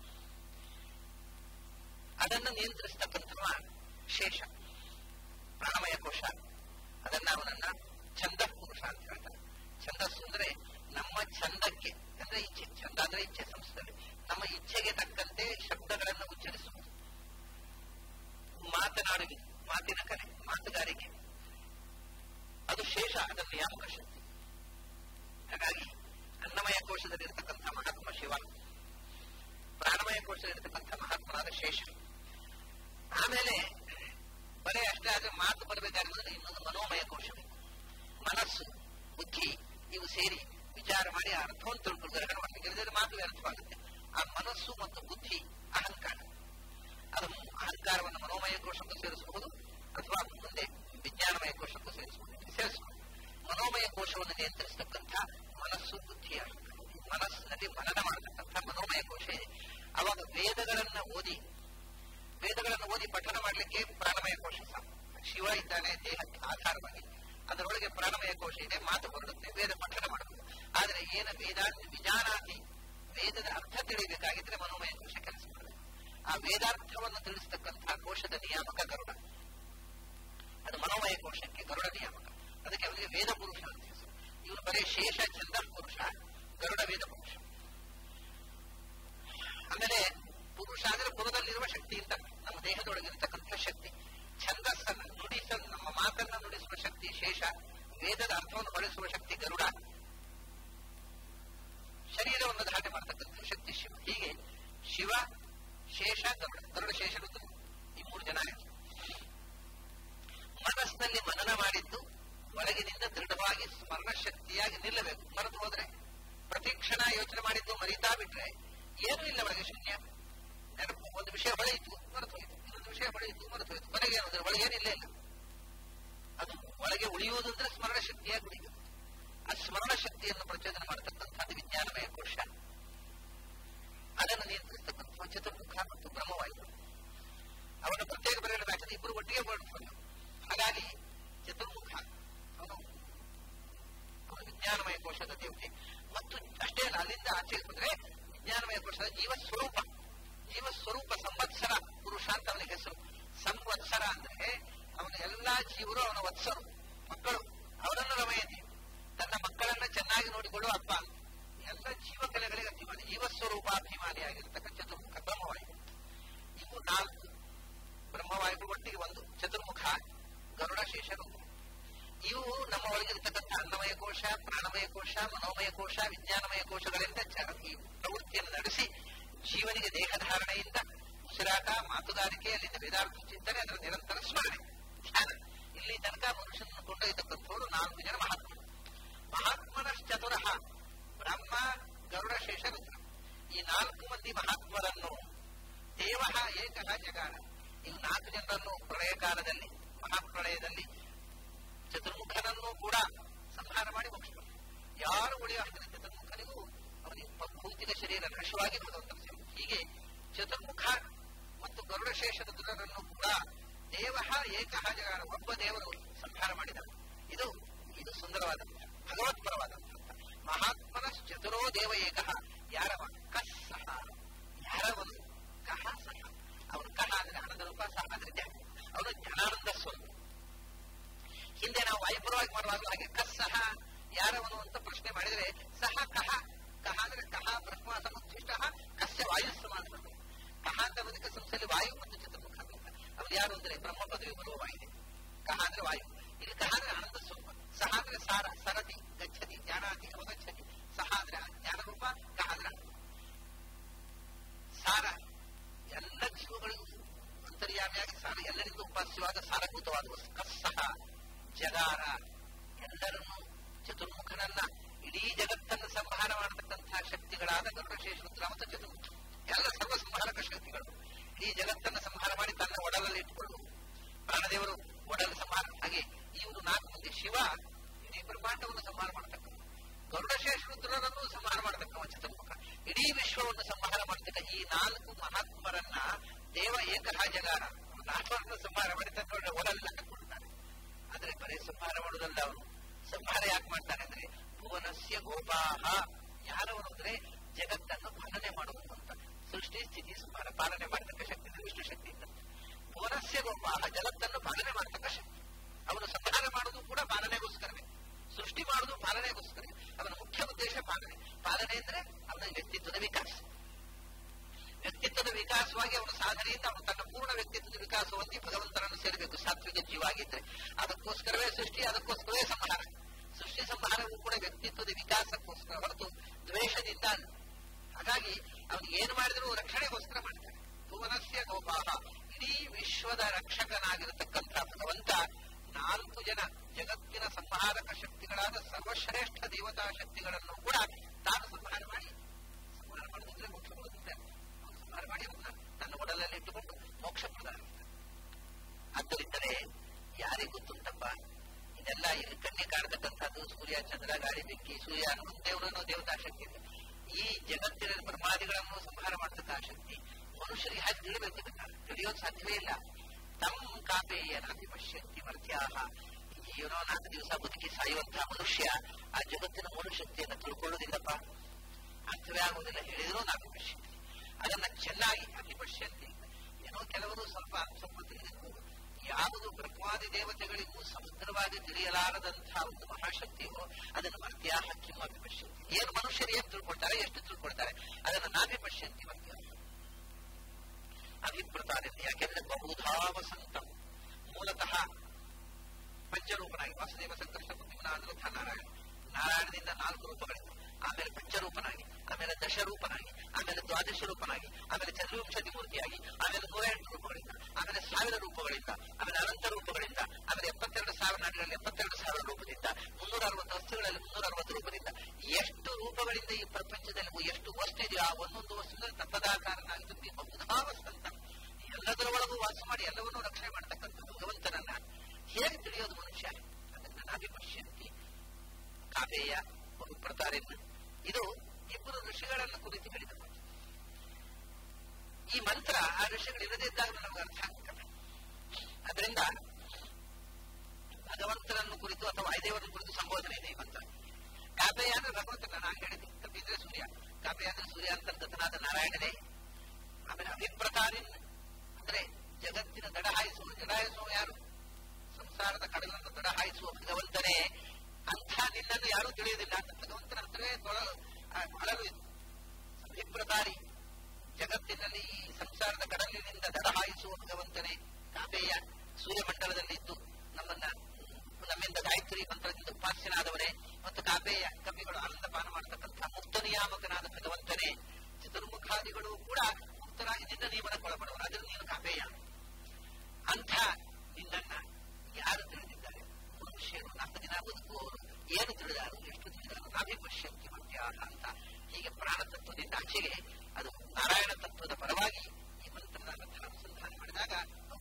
ಅದನ್ನು ನಿಯಂತ್ರಿಸ್ತಕ್ಕಂಥವ ಶೇಷ ಪ್ರಾಣಮಯ ಕೋಶ ಅದನ್ನ ಅವನನ್ನ ಛಂದ ಪುರುಷ ಅಂತ ಹೇಳ್ತಾರೆ ಛಂದಸ್ಸು ಅಂದ್ರೆ ನಮ್ಮ ಛಂದಕ್ಕೆ ಅಂದ್ರೆ ಇಚ್ಛೆ ಛಂದ ಅಂದ್ರೆ ಇಚ್ಛೆ ಸಂಸ್ಥೆಯಲ್ಲಿ ನಮ್ಮ ಇಚ್ಛೆಗೆ ತಕ್ಕಂತೆ ಶಬ್ದಗಳನ್ನು ಉಚ್ಚರಿಸುವುದು ಮಾತನಾಡುವಿ ಮಾತಿನ ಕಲೆ ಮಾತುಗಾರಿಕೆ ಅದು ಶೇಷ ಅದರ ನಿಯಾಮಕ ಶಕ್ತಿ ಹಾಗಾಗಿ ಅನ್ನಮಯ ಕೋಶದಲ್ಲಿರ್ತಕ್ಕಂಥ ಮಹಾತ್ಮ ಶಿವ ಪ್ರಾಣಮಯ ಕೋಶದಲ್ಲಿರ್ತಕ್ಕಂಥ ಮಹಾತ್ಮನಾದ ಶೇಷ ಆಮೇಲೆ ಬರೀ ಅಷ್ಟೇ ಆದ್ರೆ ಮಾತು ಬರಬೇಕಾದ್ರೆ ಇನ್ನೊಂದು ಮನೋಮಯ ಕೋಶ ಬೇಕು ಮನಸ್ಸು ಬುದ್ಧಿ ಇವು ಸೇರಿ ವಿಚಾರ ಮಾಡಿ ಆ ಅರ್ಥವನ್ನು ತಿಳ್ಕೊಂಡು ಗ್ರಹಣ ಮಾಡಬೇಕು ಇಲ್ಲದ್ರೆ ಮಾತು ವ್ಯರ್ಥವಾಗುತ್ತೆ ಆ ಮನಸ್ಸು ಮತ್ತು ಬುದ್ಧಿ ಅಹಂಕಾರ ಅದು ಅಹಂಕಾರವನ್ನು ಮನೋಮಯ ಕೋಶಕ್ಕೂ ಸೇರಿಸಬಹುದು ಅಥವಾ ಮುಂದೆ ವಿಜ್ಞಾನಮಯ ಕೋಶಕ್ಕೂ ಸೇರಿಸಬಹುದು ಸೇರಿಸಬಹುದು ಮನೋಮಯ ಕೋಶವನ್ನು ನಿಯಂತ್ರಿಸತಕ್ಕಂಥ ಮನಸ್ಸು ಬುದ್ಧಿ ಅಹಂಕಾರ ಈ ಮನಸ್ಸಿನಲ್ಲಿ ಮನನ ಮಾಡತಕ್ಕಂಥ ಮನೋಮಯ ಕೋಶ ಇದೆ ಅವಾಗ ವೇದಗಳನ್ನ ಓದಿ ವೇದಗಳನ್ನು ಓದಿ ಪಠನ ಮಾಡಲಿಕ್ಕೆ ಪ್ರಾಣಮಯ ಕೋಶ ಸಾಕು ಶಿವ ಇದ್ದಾನೆ ದೇಹಕ್ಕೆ ಆಧಾರವಾಗಿ ಅದರೊಳಗೆ ಪ್ರಾಣಮಯ ಕೋಶ ಇದೆ ಮಾತು ಹೊರಡುತ್ತೆ ವೇದ ಪಠನ ಮಾಡಬಹುದು ಆದರೆ ಏನು ವೇದಾಂತ ವಿಜಾನಾತಿ ವೇದದ ಅರ್ಥ ತಿಳಿಬೇಕಾಗಿದ್ರೆ ಮನೋಮಯ ಕೋಶ ಕೆಲಸ ಮಾಡಬೇಕು ಆ ವೇದಾರ್ಥವನ್ನು ತಿಳಿಸತಕ್ಕಂತಹ ಕೋಶದ ನಿಯಾಮಕ ಗರುಡ ಅದು ಮನೋಮಯ ಕೋಶಕ್ಕೆ ಗರುಡ ನಿಯಾಮಕ ಅದಕ್ಕೆ ಅವನಿಗೆ ವೇದ ಪುರುಷ ಅಂತ ಹೆಸರು ಇವನು ಬರೀ ಶೇಷ ಚಂದ ಪುರುಷ ಗರುಡ ವೇದ ಪುರುಷ ಆಮೇಲೆ ಪುರುಷ ಅಂದ್ರೆ ಪುರದಲ್ಲಿರುವ ಶಕ್ತಿ ಅಂತ ನಮ್ಮ ದೇಹದೊಳಗಿರತಕ್ಕಂಥ ಶಕ್ತಿ ಛಂದಸ್ಸನ್ನ ನುಡಿಸ ನಮ್ಮ ಮಾತನ್ನ ನುಡಿಸುವ ಶಕ್ತಿ ಶೇಷ ವೇದದ ಅರ್ಥವನ್ನು ಹೊಳಿಸುವ ಶಕ್ತಿ ಗರುಡ ಶರೀರವನ್ನು ಧಾಟೆ ಮಾಡತಕ್ಕಂಥ ಶಕ್ತಿ ಶಿವ ಹೀಗೆ ಶಿವ ಶೇಷ ಗರುಡ ಗರುಡ ಶೇಷ ರುದ್ರ ಈ ಮೂರು ಜನ ಆಯ್ತು ಮನಸ್ಸಿನಲ್ಲಿ ಮನನ ಮಾಡಿದ್ದು ಒಳಗಿನಿಂದ ದೃಢವಾಗಿ ಸ್ಮರಣ ಶಕ್ತಿಯಾಗಿ ನಿಲ್ಲಬೇಕು ಮರೆತು ಹೋದ್ರೆ ಪ್ರತಿಕ್ಷಣ ಯೋಚನೆ ಮಾಡಿದ್ದು ಮರೀತಾ ಬಿಟ್ರೆ ಏನೂ ಇಲ್ಲ ಒಳಗೆ ಶೂನ್ಯ ನೆನಪು ಒಂದು ವಿಷಯ ಹೊಳೆಯಿತು ಮರೆತು ಹೋಯಿತು ಇನ್ನೊಂದು ವಿಷಯ ಹೊಳೆಯಿತು ಮರೆತು ಹೋಯಿತು ಕೊನೆಗೆ ಏನಂದ್ರೆ ಒಳಗೇನಿಲ್ಲ ಇಲ್ಲ ಅದು ಒಳಗೆ ಉಳಿಯುವುದು ಅಂದ್ರೆ ಸ್ಮರಣ ಶಕ್ತಿಯಾಗಿ ಉಳಿಯುವುದು ಆ ಸ್ಮರಣ ಶಕ್ತಿಯನ್ನು ಪ್ರಚೋದನೆ ಮಾಡತಕ್ಕಂಥದ್ದು ವಿಜ್ಞಾನಮಯ ಕೋಶ ಅದನ್ನು ನಿಯಂತ್ರಿಸತಕ್ಕಂಥ ಚತುರ್ಮುಖ ಮತ್ತು ಬ್ರಹ್ಮವಾಯು ಅವನ ಪ್ರತ್ಯೇಕ ಬರೆಯಬೇಕಾಗ್ತದೆ ಇಬ್ಬರು ಒಟ್ಟಿಗೆ ಹೊರಡ್ತಾರೆ ಹಾಗಾಗಿ ಚತುರ್ಮುಖ ಅವನು ಅವನು ವಿಜ್ಞಾನಮಯ ಕೋಶದ ದೇವತೆ ಮತ್ತು ಅಷ್ಟೇ ಅಲ್ಲ ಅಲ್ಲಿಂದ ಆಚೆ ಬಂದ್ರೆ ವಿಜ್ಞಾನಮಯ ಕೋಶದ ಜೀವ ಸ್ವರೂಪ ಜೀವ ಸ್ವರೂಪ ಸಂವತ್ಸರ ಪುರುಷ ಅಂತ ಅವನಿಗೆ ಹೆಸರು ಸಂವತ್ಸರ ಅಂದ್ರೆ ಅವನ ಎಲ್ಲಾ ಜೀವರು ಅವನ ವತ್ಸರು ಮಕ್ಕಳು ಅವರನ್ನು ರಮಯತಿ ತನ್ನ ಮಕ್ಕಳನ್ನ ಚೆನ್ನಾಗಿ ನೋಡಿಕೊಳ್ಳುವ ಅಪ್ಪ ಎಲ್ಲ ಜೀವ ಕಲೆಗಳಿಗೆ ಅಭಿಮಾನಿ ಜೀವ ಸ್ವರೂಪಾಭಿಮಾನಿ ಆಗಿರ್ತಕ್ಕ ಚತುರ್ಮುಖ ಬ್ರಹ್ಮವಾಯು ಇವು ನಾಲ್ಕು ಬ್ರಹ್ಮವಾಯುಗಳು ಒಟ್ಟಿಗೆ ಒಂದು ಚತುರ್ಮುಖ ಗರುಡ ಶೇಷರು ಇವು ನಮ್ಮ ಒಳಗಿರ್ತಕ್ಕಂಥ ಅನ್ನಮಯ ಕೋಶ ಪ್ರಾಣಮಯ ಕೋಶ ಮನೋಮಯ ಕೋಶ ವಿಜ್ಞಾನಮಯ ಕೋಶಗಳಿಂದ ಈ ಪ್ರವೃತ್ತಿಯನ್ನು ನಡೆಸಿ ಜೀವನಿಗೆ ದೇಹಧಾರಣೆಯಿಂದ ಉಸಿರಾಟ ಮಾತುಗಾರಿಕೆ ಅಲ್ಲಿಂದ ವೇದಾರ್ಥ ಚಿಂತನೆ ಅದರ ನಿರಂತರ ಸ್ಮರಣೆ ಧ್ಯಾನ ಇಲ್ಲಿ ತನಕ ಮನುಷ್ಯನನ್ನು ಕೊಂಡೊಯ್ಯತಕ್ಕಂಥವರು ನಾಲ್ಕು ಜನ ಮಹಾತ್ಮರು ಮಹಾತ್ಮನಶ್ಚತುರ ಬ್ರಹ್ಮ ಗರುಡ ಶೇಷರುದ್ರ ಈ ನಾಲ್ಕು ಮಂದಿ ಮಹಾತ್ಮರನ್ನು ದೇವ ಏಕಃ ಜಗಾನ ಈಗ ನಾಲ್ಕು ಜನರನ್ನು ಪ್ರಳಯ ಕಾಲದಲ್ಲಿ ಮಹಾಪ್ರಳಯದಲ್ಲಿ ಚತುರ್ಮುಖನನ್ನು ಕೂಡ ಸಂಹಾರ ಮಾಡಿ ಮೋಕ್ಷ ಪಡೆದ. ಯಾರು ಉಳಿಯೋ ಹಾಗೆ ಚತುರ್ಮುಖನಿಗೂ ಅವನಿಗೆ ಪ- ಭೌತಿಕ ಶರೀರ ನಾಶವಾಗಿ ಭಗವಂತನ ಸೇವೆ ಹೀಗೆ ಚತುರ್ಮುಖ ಮತ್ತು ಗರುಡಶೇಷದ ದುರರನ್ನು ಕೂಡ ದೇವ ಏಕಃ ಜಗಾರ ಒಬ್ಬ ದೇವರು ಸಂಹಾರ ಮಾಡಿದ ಇದು ಇದು ಸುಂದರವಾದ ಭಗವತ್ಪರವಾದಂತಹ ಮಹಾತ್ಮನ ಚತುರೋ ದೇವ ಏಕಃ ಯಾರವ ಕಸ್ಸಹ ಯಾರವನು ಕಹ ಸಹ ಅವನು ಕಹ ಅಂದ್ರೆ ಆನಂದ ರೂಪ ಸಹ ಅಂದ್ರೆ ಜ್ಞಾನ ಅವನು ಜ್ಞಾನಾನಂದ ಸ್ವರೂಪ ಹಿಂದೆ ನಾವು ವಾಯುಪರವಾಗಿ ಮಾಡುವಾಗಲೂ ಹಾಗೆ ಕಸ್ಸಹ ಯಾರವನು ಅಂತ ಪ್ರಶ್ನೆ ಮಾಡಿದರೆ ಸಹ ಕಹ ಕಹ ಅಂದ್ರೆ ಕಹ ಬ್ರಹ್ಮ ಸಮುಚ್ಚಿಷ್ಟ ಕಸ್ಯ ವಾಯು ಸಮಾನ ಕಹ ಅಂತ ಅನ್ನೋದಕ್ಕೆ ಸಂಸ್ಥೆಯಲ್ಲಿ ವಾಯು ಮತ್ತು ಚತುರ್ಮುಖ ಅಂತ ಅವನು ಯಾರು ಅಂದ್ರೆ ಬ್ರಹ್ಮ ಪದವಿ ಬರುವವಾಗಿದೆ ಕಹ ಅಂದ್ರೆ ವಾಯು ಇಲ್ಲಿ ಕಹ ಅಂದ್ರೆ ಆನಂದ ಸ್ವರೂಪ ಸಹ ಅಂದ್ರೆ ಸಾರ ಸರತಿ ಗಚ್ಚತಿ ಜ್ಞಾನಾತಿ ಅವಗಚ್ಚತಿ ಸಹ ಅಂದ್ರೆ ಜ್ಞಾನ ರೂಪ ಕಹ ಅಂದ್ರೆ ಆನಂದ. ಸಾರ ಎಲ್ಲ ಜೀವಗಳಿಗೂ ಅಂತರ್ಯಾಮಿಯಾಗಿ ಸಾರ ಎಲ್ಲರಿಗೂ ಉಪಾಸ್ಯವಾದ ಸಾರಭೂತವಾದ ವಸ್ತು ಕಸ್ಸಹ ಜಗಾರ ಎಲ್ಲರನ್ನೂ ಚತುರ್ಮುಖನನ್ನ ಇಡೀ ಜಗತ್ತನ್ನು ಸಂಹಾರ ಮಾಡತಕ್ಕಂತಹ ಶಕ್ತಿಗಳಾದ ಗರುಡಶೇಷ ರುದ್ರ ಮತ್ತು ಚತುರ್ಮುಖ ಎಲ್ಲ ಸರ್ವ ಸಂಹಾರಕ ಶಕ್ತಿಗಳು ಇಡೀ ಜಗತ್ತನ್ನು ಸಂಹಾರ ಮಾಡಿ ತನ್ನ ಒಡಲಲ್ಲಿ ಇಟ್ಟುಕೊಳ್ಳುವುದು ಪ್ರಾಣದೇವರು ಒಡಲು ಸಂಹಾರ ಹಾಗೆ ಇವರು ನಾಲ್ಕು ಮಂದಿ ಶಿವ ಇಡೀ ಬ್ರಹ್ಮಾಂಡವನ್ನು ಸಂಹಾರ ಮಾಡತಕ್ಕ ಗರುಡಶೇಷ ರುದ್ರರನ್ನು ಸಂಹಾರ ಮಾಡತಕ್ಕ ಚತುರ್ಮುಖ ಇಡೀ ವಿಶ್ವವನ್ನು ಸಂಹಾರ ಮಾಡತಕ್ಕ ಈ ನಾಲ್ಕು ಮಹಾತ್ಮರನ್ನ ದೇವ ಏಕಹ ಜಗಾರ ನಾಲ್ಕರನ್ನು ಸಂಹಾರ ಮಾಡಿ ತನ್ನ ಒಡಲೆಲ್ಲ ಹಾಕೊಂಡಿದ್ದಾನೆ ಆದ್ರೆ ಬರೀ ಸಂಹಾರ ಮಾಡುವುದಲ್ಲ ಅವನು ಸಂಹಾರ ಯಾಕೆ ಮಾಡ್ತಾನೆ ಅಂದ್ರೆ ಭುವನಸ್ಯ ಗೋಪಾಹ ಯಾರವನು ಅಂದ್ರೆ ಜಗತ್ತನ್ನು ಪಾಲನೆ ಮಾಡುವುದು ಅಂತ ಸೃಷ್ಟಿ ಸ್ಥಿತಿ ಸಂಹಾರ ಪಾಲನೆ ಮಾಡತಕ್ಕ ಶಕ್ತಿ ಇದೆ, ವಿಷ್ಣು ಶಕ್ತಿ ಇದ್ದ ಭುವನಸ್ಯ ಗೋಪಾಹ ಜಗತ್ತನ್ನು ಪಾಲನೆ ಮಾಡತಕ್ಕ ಶಕ್ತಿ ಅವನು ಸಂಹಾರ ಮಾಡುವುದು ಕೂಡ ಪಾಲನೆಗೋಸ್ಕರವೇ ಸೃಷ್ಟಿ ಮಾಡುವುದು ಪಾಲನೆಗೋಸ್ಕರ ಅವನ ಮುಖ್ಯ ಉದ್ದೇಶ ಪಾಲನೆ ಪಾಲನೆ ಅಂದ್ರೆ ಅವನ ವ್ಯಕ್ತಿತ್ವದ ವಿಕಾಸ ವ್ಯಕ್ತಿತ್ವದ ವಿಕಾಸವಾಗಿ ಅವನ ಸಾಧನೆಯಿಂದ ಅವನು ತನ್ನ ಪೂರ್ಣ ವ್ಯಕ್ತಿತ್ವದ ವಿಕಾಸ ಹೊಂದಿ ಭಗವಂತನನ್ನು ಸೇರಬೇಕು ಸಾತ್ವಿಕ ಜೀವ ಆಗಿದ್ರೆ ಅದಕ್ಕೋಸ್ಕರವೇ ಸೃಷ್ಟಿ ಅದಕ್ಕೋಸ್ಕರವೇ ಸಂಹಾರ ಸೃಷ್ಟಿ ಸಂಹಾರವೂ ಕೂಡ ವ್ಯಕ್ತಿತ್ವದ ವಿಕಾಸಕ್ಕೋಸ್ಕರ ಹೊರತು ದ್ವೇಷದಿಂದ ಅಲ್ಲ. ಹಾಗಾಗಿ ಅವನು ಏನು ಮಾಡಿದರೂ ರಕ್ಷಣೆಗೋಸ್ಕರ ಮಾಡ್ತಾನೆ ಭುವನಸ್ಯ ಗೋಪಾಹ ಇಡೀ ವಿಶ್ವದ ರಕ್ಷಕನಾಗಿರತಕ್ಕಂಥ ಭಗವಂತ ನಾಲ್ಕು ಜನ ಜಗತ್ತಿನ ಸಂಹಾರಕ ಶಕ್ತಿಗಳಾದ ಸರ್ವಶ್ರೇಷ್ಠ ದೇವತಾ ಶಕ್ತಿಗಳನ್ನು ಕೂಡ ತಾನು ಸಂಹಾರ ಮಾಡಿ ಸಂಹಾರ ಮಾಡುವುದಿದ್ರೆ ಮೋಕ್ಷ ಕೊಡುತ್ತಿದ್ದ ಅವನು ಸಂಹಾರ ಮಾಡಿ ಅವನ್ನ ತನ್ನ ಒಡಲಲ್ಲಿ ಇಟ್ಟುಕೊಂಡು ಮೋಕ್ಷ ಪ್ರದಾನ ಆದ್ದರಿಂದಲೇ ಯಾರಿಗೆ ಗೊತ್ತುಂಟಪ್ಪ ಇದೆಲ್ಲ ಇಲ್ಲಿ ಕಣ್ಣಿ ಕಾಣತಕ್ಕಂಥದ್ದು ಸೂರ್ಯ ಚಂದ್ರ ಗಾಳಿ ಬೆಂಕಿ ಸೂರ್ಯ ಅನ್ನೋ ದೇವರನ್ನು ದೇವತಾ ಶಕ್ತಿ ಇದೆ ಈ ಜಗತ್ತಿನ ಬ್ರಹ್ಮಾದಿಗಳನ್ನು ಸಂಹಾರ ಮಾಡತಕ್ಕ ಶಕ್ತಿ ಮನುಷ್ಯರಿಗೆ ಹಾಗೆ ತಿಳಿಬೇಕು ಇದನ್ನ ತಿಳಿಯೋದು ಸಾಧ್ಯವೇ ಇಲ್ಲ ತಮ್ ಕಾಪೇಯನಾಗಿ ಪಶ್ಯಂತಿ ಮರ್ತ್ಯಾಹ ಏನೋ ನಾಲ್ಕು ದಿವಸ ಬದುಕಿ ಸಾಯುವಂತಹ ಮನುಷ್ಯ ಆ ಜಗತ್ತಿನ ಮನುಷ್ಯತೆಯನ್ನು ತಿಳ್ಕೊಳ್ಳೋದಿಲ್ಲಪ್ಪ ಅರ್ಥವೇ ಆಗುವುದಿಲ್ಲ ಹೇಳಿದ್ರು ನಾವು ಪಶ್ಯಂತಿ ಅದನ್ನ ಚೆನ್ನಾಗಿ ಅಭಿಪಶ್ಯಂತಿ ಏನೋ ಕೆಲವರು ಸ್ವಲ್ಪ ಸ್ವಲ್ಪ ತಿಳಿದಿರ್ಬೋದು ಯಾವುದು ಬ್ರಹ್ಮಾದಿ ದೇವತೆಗಳಿಗೂ ಸಮಗ್ರವಾಗಿ ತಿಳಿಯಲಾರದಂತಹ ಒಂದು ಮಹಾಶಕ್ತಿಯೋ ಅದನ್ನು ಮರ್ತ್ಯಾಹ ಕಿಮ್ಮ ಅಭಿಪಶ್ಯಂತಿ ಏನು ಮನುಷ್ಯರು ಏನು ತಿಳ್ಕೊಳ್ತಾರೆ ಎಷ್ಟು ತಿಳ್ಕೊಳ್ತಾರೆ ಅದನ್ನು ನಾಭಿಪಶ್ಯಂತಿ ಮರ್ತ್ಯಾಹ ಅಭಿಪ್ರತಾರೆ ಯಾಕೆಂದ್ರೆ ಬಹುಧಾವ ಸಂತಂ ಮೂಲತಃ ಪಂಚರೂಪನಾಗಿ ವಾಸುದೇವ ಸಂಕರ್ಷ ಬುದ್ಧಿಮನಾದಂಥ ನಾರಾಯಣ ನಾರಾಯಣದಿಂದ ನಾಲ್ಕು ರೂಪಗಳಿಂದ ಆಮೇಲೆ ಪಂಚರೂಪನಾಗಿ ಆಮೇಲೆ ದಶರೂಪನಾಗಿ ಆಮೇಲೆ ದ್ವಾದಶ ರೂಪನಾಗಿ ಆಮೇಲೆ ಚತುರ್ವಿಂಶತಿ ಮೂರ್ತಿಯಾಗಿ ಆಮೇಲೆ ನೂರ ಎಂಟು ರೂಪಗಳಿಂದ ಆಮೇಲೆ ಸಾವಿರ ರೂಪಗಳಿಂದ ಆಮೇಲೆ ಅನಂತ ರೂಪಗಳಿಂದ ಆಮೇಲೆ ಎಪ್ಪತ್ತೆರಡು ಸಾವಿರ ನಾಡಿಗಳಲ್ಲಿ ಎಪ್ಪತ್ತೆರಡು ಸಾವಿರ ರೂಪದಿಂದ ಮುನ್ನೂರ ಅರವತ್ತು ವಸ್ತುಗಳಲ್ಲಿ ಮುನ್ನೂರ ಅರವತ್ತು ರೂಪದಿಂದ ಎಷ್ಟು ರೂಪಗಳಿಂದ ಈ ಪ್ರಪಂಚದಲ್ಲಿ ಎಷ್ಟು ವಸ್ತು ಇದೆಯೋ ಆ ಒಂದೊಂದು ವಸ್ತುವಿನಲ್ಲಿ ತತ್ತದಾಕಾರನಾಗಿದ್ದು ಬಹುಧಾವ ಸಂತ ಎಲ್ಲದರ ಒಳಗೂ ವಾಸ ಮಾಡಿ ಎಲ್ಲವನ್ನೂ ರಕ್ಷಣೆ ಮಾಡತಕ್ಕಂಥ ಭಗವಂತನನ್ನ ಹೇಗೆ ತಿಳಿಯೋದು ಮನುಷ್ಯ ಅದನ್ನ ನಾಭಿಪಶ್ಯಂತಿ ಕಾಪೇಯ ಬಹುಪ್ರತಾರಿನ ಇದು ಇಬ್ಬರು ಋಷಿಗಳನ್ನು ಕುರಿತು ಹೇಳಿದ ಮಾತು. ಈ ಮಂತ್ರ ಆ ಋಷಿಗಳು ಇಲ್ಲದಿದ್ದಾಗ ನಮಗೆ ಅರ್ಥ ಆಗ್ತದೆ ಅದರಿಂದ ಭಗವಂತನನ್ನು ಕುರಿತು ಅಥವಾ ವಾಯುದೇವರನ್ನು ಕುರಿತು ಸಂಬೋಧನೆ ಇದೆ ಈ ಮಂತ್ರ ಕಾಪೇಯ ಅಂದ್ರೆ ಭಗವಂತನ ನಾನು ಹೇಳಿದೆ ಕಪಿದ್ರೆ ಸೂರ್ಯ ಕಾಪೇಯ ಅಂದ್ರೆ ಸೂರ್ಯ ಅಂತರ್ಗತನಾದ ನಾರಾಯಣನೇ ಆಮೇಲೆ ಅಭಿಪ್ರತಾರಿನ್ ಅಂದ್ರೆ ಜಗತ್ತಿನ ದಡ ಹಾಯಿಸುವ ದಡ ಹಾಯಿಸುವ ಯಾರು ಸಂಸಾರದ ಕಡಲನ್ನು ದಡ ಹಾಯಿಸುವ ಭಗವಂತನೇ ಅಂಥ ನಿನ್ನನ್ನು ಯಾರೂ ತಿಳಿಯುವುದಿಲ್ಲ ಅಂತ ಭಗವಂತನ ಹತ್ರವೇ ತೊಳ ಆ ಕೊಳಲು ಇದು ಅಭಿಪ್ರತಾರಿ ಜಗತ್ತಿನಲ್ಲಿ ಈ ಸಂಸಾರದ ಕಡಲಿನಿಂದ ದಡ ಹಾಯಿಸುವ ಭಗವಂತನೇ ಕಾಪೇಯ ಸೂರ್ಯಮಂಡಲದಲ್ಲಿದ್ದು ನಮ್ಮನ್ನ ನಮ್ಮಿಂದ ಗಾಯತ್ರಿ ಮಂತ್ರದಿಂದ ಉಪಾಸ್ಯನಾದವನೇ ಮತ್ತು ಕಾಪೇಯ ಕವಿಗಳು ಆನಂದ ಪಾನ ಮಾಡತಕ್ಕಂತಹ ಮುಕ್ತ ನಿಯಾಮಕನಾದ ಭಗವಂತನೇ ಚತುರ್ಮುಖಾದಿಗಳು ಕೂಡ ಮುಕ್ತರಾಗಿ ನಿನ್ನ ನಿಯಮನಕ್ಕೊಳಪಡುವರು ಅದನ್ನು ನೀನು ಕಾಪೇಯ ಅಂಥ ನಿನ್ನನ್ನ ಯಾರು ತಿಳಿದಿದ್ದಾರೆ ಮನುಷ್ಯರು ನಾಲ್ಕು ದಿನ ಬದುಕುವವರು ಏನು ತಿಳಿದಾರು ಎಷ್ಟು ತಿಳಿದಾರು ನಾಭಿಪಶ್ಯಂತಿ ಮಧ್ಯಾಹ ಅಂತ ಹೀಗೆ ಪ್ರಾಣ ತತ್ವದಿಂದ ಆಚೆಗೆ ಅದು ನಾರಾಯಣ ತತ್ವದ ಪರವಾಗಿ ಈ ಮಂತ್ರದ ಅರ್ಥ ಅನುಸಂಧಾನ ಮಾಡಿದಾಗ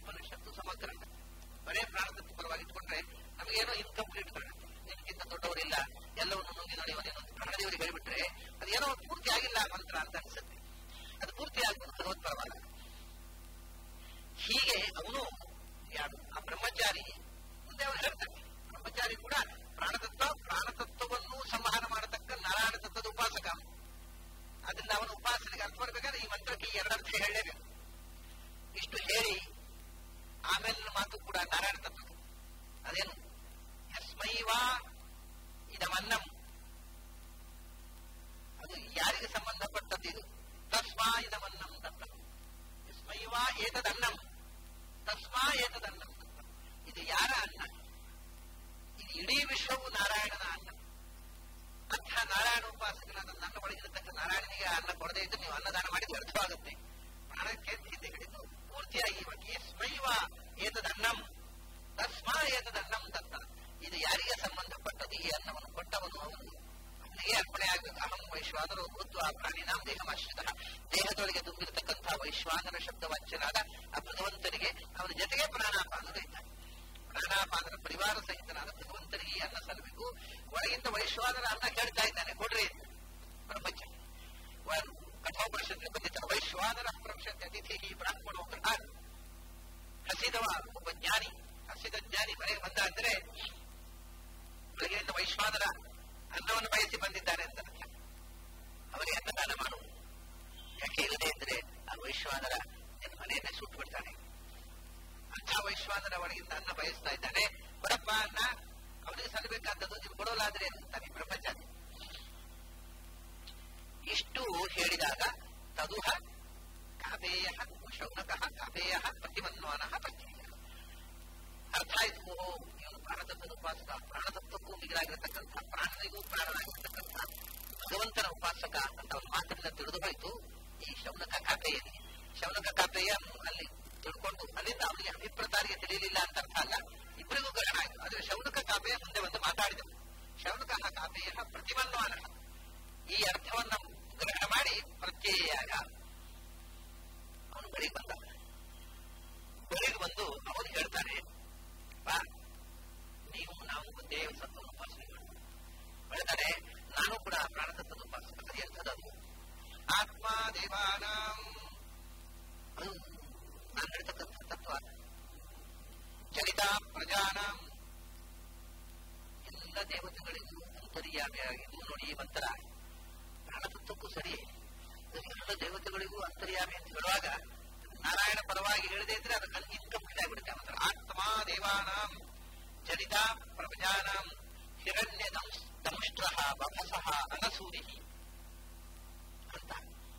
ಏತದನ್ನಂ ತಸ್ಮಾ ಏತದನ್ನಂ ಇದು ಯಾರ ಅನ್ನ ಇದು ಇಡೀ ವಿಶ್ವವು ನಾರಾಯಣನ ಅನ್ನ ಅಂತಹ ನಾರಾಯಣ ಉಪಾಸಕನಾದ ನನ್ನ ಒಳಗಿರತಕ್ಕ ನಾರಾಯಣನಿಗೆ ಅನ್ನ ಕೊಡದೇ ಇದ್ದು ನೀವು ಅನ್ನದಾನ ಮಾಡಿದ್ರೆ ಅರ್ಥವಾಗುತ್ತೆ ಪ್ರಾಣಕ್ಕೆ ಹಿಂದೆ ಹಿಡಿದು ಪೂರ್ತಿಯಾಗಿ ಸ್ಮೈವ ಏತದನ್ನಂ ತಸ್ಮಾ ಏತದನ್ನಂ ದತ್ತ ಇದು ಯಾರಿಗೆ ಸಂಬಂಧಪಟ್ಟದ್ದು ಈ ಅನ್ನವನ್ನು ಕೊಟ್ಟವನು ಅವನು ಅವನಿಗೆ ಅರ್ಪಣೆ ಆಗಬೇಕು ಅಹಂ ವೈಶ್ವಾನರು ಭೂತ್ವ ಪ್ರಾಣಿನಾಂ ದೇಹಮಾಶ್ರಿತ ದೇಹದೊಳಗೆ ತುಂಬಿರತಕ್ಕಂತಹ ವೈಶ್ವಾನರ ಶಬ್ದವಾಚ್ಯನಾದ ಆ ಭಗವಂತನಿಗೆ ಅವನ ಜೊತೆಗೆ ಪ್ರಾಣಾಪಾನರು ಇದ್ದಾನೆ ಪ್ರಾಣಾಪಾನರ ಪರಿವಾರ ಸಹಿತನಾದ ಭಗವಂತನಿಗೆ ಈ ಅನ್ನ ಸಲ್ಲಬೇಕು ಒಳಗಿಂದ ವೈಶ್ವಾನರ ಅನ್ನ ಕೇಳ್ತಾ ಇದ್ದಾನೆ ಕೊಡ್ರಿ ಪ್ರಪಂಚ ಕಠೋಪನಿಷತ್ಗೆ ಬಂದಿದ್ದಾನೆ ವೈಶ್ವಾನರ ಪ್ರಪಂಚ ಅತಿಥಿ ಬ್ರಾಹ್ಮಣೋ ಗೃಹಾನ್ ಹಸಿದವ ಒಬ್ಬ ಜ್ಞಾನಿ ಹಸಿದ ಜ್ಞಾನಿ ಮನೆಗೆ ಬಂದ ಅಂದ್ರೆ ಬೆಳಗ್ಗೆಯಿಂದ ವೈಶ್ವಾನರ ಅನ್ನವನ್ನು ಬಯಸಿ ಬಂದಿದ್ದಾನೆ ಅಂತ ಅರ್ಥ. ಅವರಿಗೆ ಅನ್ನದಾನ ಮಾಡು ಯಾಕೆ ಇಲ್ಲದೆ ಇದ್ರೆ ಆ ವೈಶ್ವಾನರ ನಿನ್ನ ಮನೆಯನ್ನೇ ಸುಟ್ಟು ಬಿಡ್ತಾನೆ ಅಂಥ ವೈಶ್ವಾನರ ಒಳಗಿಂದ ಅನ್ನ ಬಯಸ್ತಾ ಇದ್ದಾನೆ ಕೊಡಪ್ಪ ಅನ್ನ ಅವನಿಗೆ ಸಲ್ಲಬೇಕಾದದ್ದು ನೀವು ಕೊಡೋಲಾದ್ರೆ ಅಂತಾನೆ ಪ್ರಪಂಚ ಇಷ್ಟು ಹೇಳಿದಾಗ ತದುಹ ಕಾಪೇಯ ಶೌನಕಃ ಕಾಪೇಯ ಪ್ರತಿಮನ್ವಾನ ಪ್ರತ್ಯೇಕ ಅರ್ಥ ಆಯ್ತು ಓಹೋ ಇವನು ಪ್ರಾಣತತ್ವದ ಉಪಾಸಕ ಪ್ರಾಣತತ್ವಕ್ಕೂ ಮಿಗಿಲಾಗಿರತಕ್ಕಂಥ ಪ್ರಾಣನಿಗೂ ಪ್ರಾಣನಾಗಿರ್ತಕ್ಕಂಥ ಭಗವಂತನ ಉಪಾಸಕ ಅಂತ ಅವನ ಮಾತಿನಿಂದ ತಿಳಿದು ಹೋಯಿತು ಈ ಶೌನಕ ಕಾಪೆಯನಿಗೆ ಶೌನಕ ಕಾಪೆಯ ಅಲ್ಲಿ ತಿಳ್ಕೊಂಡು ಅಲ್ಲಿಂದ ಅವನಿಗೆ ಅಭಿಪ್ರತಾರಿಗೆ ತಿಳಿಯಲಿಲ್ಲ ಅಂತ ಅರ್ಥ ಅಲ್ಲ ಇಬ್ಬರಿಗೂ ಗ್ರಹಣ ಆಯಿತು ಆದರೆ ಶೌನಕ ಕಾಪೆಯ ಮುಂದೆ ಬಂದು ಮಾತಾಡಿದನು ಶೌನಕ ಕಾಪೆಯ ಪ್ರತಿಮನ್ವಾನ ಈ ಅರ್ಥವನ್ನ ಗ್ರಹಣ ಮಾಡಿ ಪ್ರತ್ಯಯಾಗ ಅವನು ಬಳಿಗೆ ಬಂದ ಬಳಿಗೆ ಬಂದು ಅವನು ಹೇಳ್ತಾನೆ ಬಾ ನೀವು ನಾವು ಒಂದೇ ಸತ್ವವನ್ನು ಉಪಾಸನೆ ಮಾಡು ಹೇಳ್ತಾನೆ ನಾನು ಕೂಡ ಪ್ರಾಣತತ್ವದ ಉಪಾಸಕ ಅದು ಎಂಥದ್ದು ಆತ್ಮ ದೇವಾನಾಂ ಅದು ನಾನು ಹೇಳ್ತಕ್ಕಂಥ ತತ್ವ ಚರಿತ ಪ್ರಜಾನಾಂ ಎಲ್ಲ ದೇವತೆಗಳಿಗೂ ಅಂತರ್ಯಾಮಿಯಾಗಿದ್ದು ನೋಡಿ ಈ ಮಂತ್ರ ಪ್ರಾಣತತ್ವಕ್ಕೂ ಸರಿ ಎಲ್ಲ ದೇವತೆಗಳಿಗೂ ಅಂತರ್ಯಾಮಿ ಅಂತ ಹೇಳುವಾಗ ನಾರಾಯಣ ಪರವಾಗಿ ಹೇಳದೇ ಇದ್ರೆ ಅದು ಕನ್ ಇನ್ಕಂಪ್ಲೀಟ್ ಆಗಿಬಿಡುತ್ತೆ ಆ ಮಂತ್ರ ಆತ್ಮ ದೇವಾನಾಂ ಜನಿತ ಪ್ರಜಾನಾಂ ಹಿರಣ್ಯ ದಂಷ್ಟ್ರ ಬಭಸಃ ಅನಸೂರಿ ಅಂತ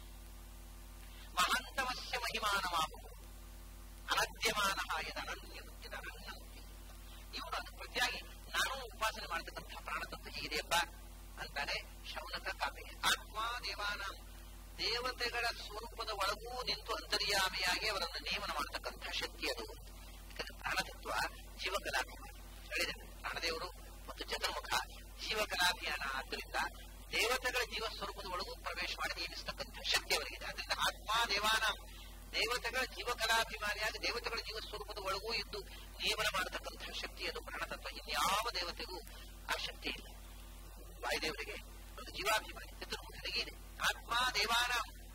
ಮಹಾಂತಮಸ್ಯ ಮಹಿಮಾನವಾಹು ಅನದ್ಯಮಾನ ಯದನನ್ಯ ಯದನನ್ನಂತಿ ಇವನು ಅದು ಪ್ರತಿಯಾಗಿ ನಾನು ಉಪಾಸನೆ ಮಾಡತಕ್ಕಂತಹ ಪ್ರಾಣತತ್ವ ಹೀಗಿದೆಯಪ್ಪ ಅಂತಾನೆ ಶೌನಕ ಕಾಪಿಗೆ ಆತ್ಮ ದೇವಾನಾಂ ದೇವತೆಗಳ ಸ್ವರೂಪದ ಒಳಗೂ ನಿಂತು ಅಂತರ್ಯಾಮಿಯಾಗಿ ಅವರನ್ನು ನೇಮನ ಮಾಡತಕ್ಕಂತಹ ಶಕ್ತಿ ಅದು ಯಾಕಂದ್ರೆ ಪ್ರಾಣತತ್ವ ಜೀವಕಲಾಭಿಮಾನ ಹೇಳಿದೆ ಪ್ರಾಣದೇವರು ಮತ್ತು ಚತುರ್ಮುಖ ಜೀವಕಲಾಭಿಯಾನ ಆದ್ದರಿಂದ ದೇವತೆಗಳ ಜೀವ ಸ್ವರೂಪದ ಒಳಗೂ ಪ್ರವೇಶ ಮಾಡಿ ನೇಮಿಸತಕ್ಕಂತಹ ಶಕ್ತಿ ಅವರಿಗಿದೆ ಅದರಿಂದ ಆತ್ಮ ದೇವಾನ ದೇವತೆಗಳ ಜೀವಕಲಾಭಿಮಾನಿಯಾಗಿ ದೇವತೆಗಳ ಜೀವ ಸ್ವರೂಪದ ಒಳಗೂ ಇದ್ದು ನೇಮನ ಮಾಡತಕ್ಕಂತಹ ಶಕ್ತಿ ಅದು ಪ್ರಾಣತತ್ವ ಇನ್ಯಾವ ದೇವತೆಗೂ ಆ ಶಕ್ತಿ ಇಲ್ಲ ವಾಯುದೇವರಿಗೆ ಒಂದು ಜೀವಾಭಿಮಾನಿ ಚತುರ್ಮುಖನಿಗೆ ಇದೆ ಆತ್ಮ ದೇವಾನ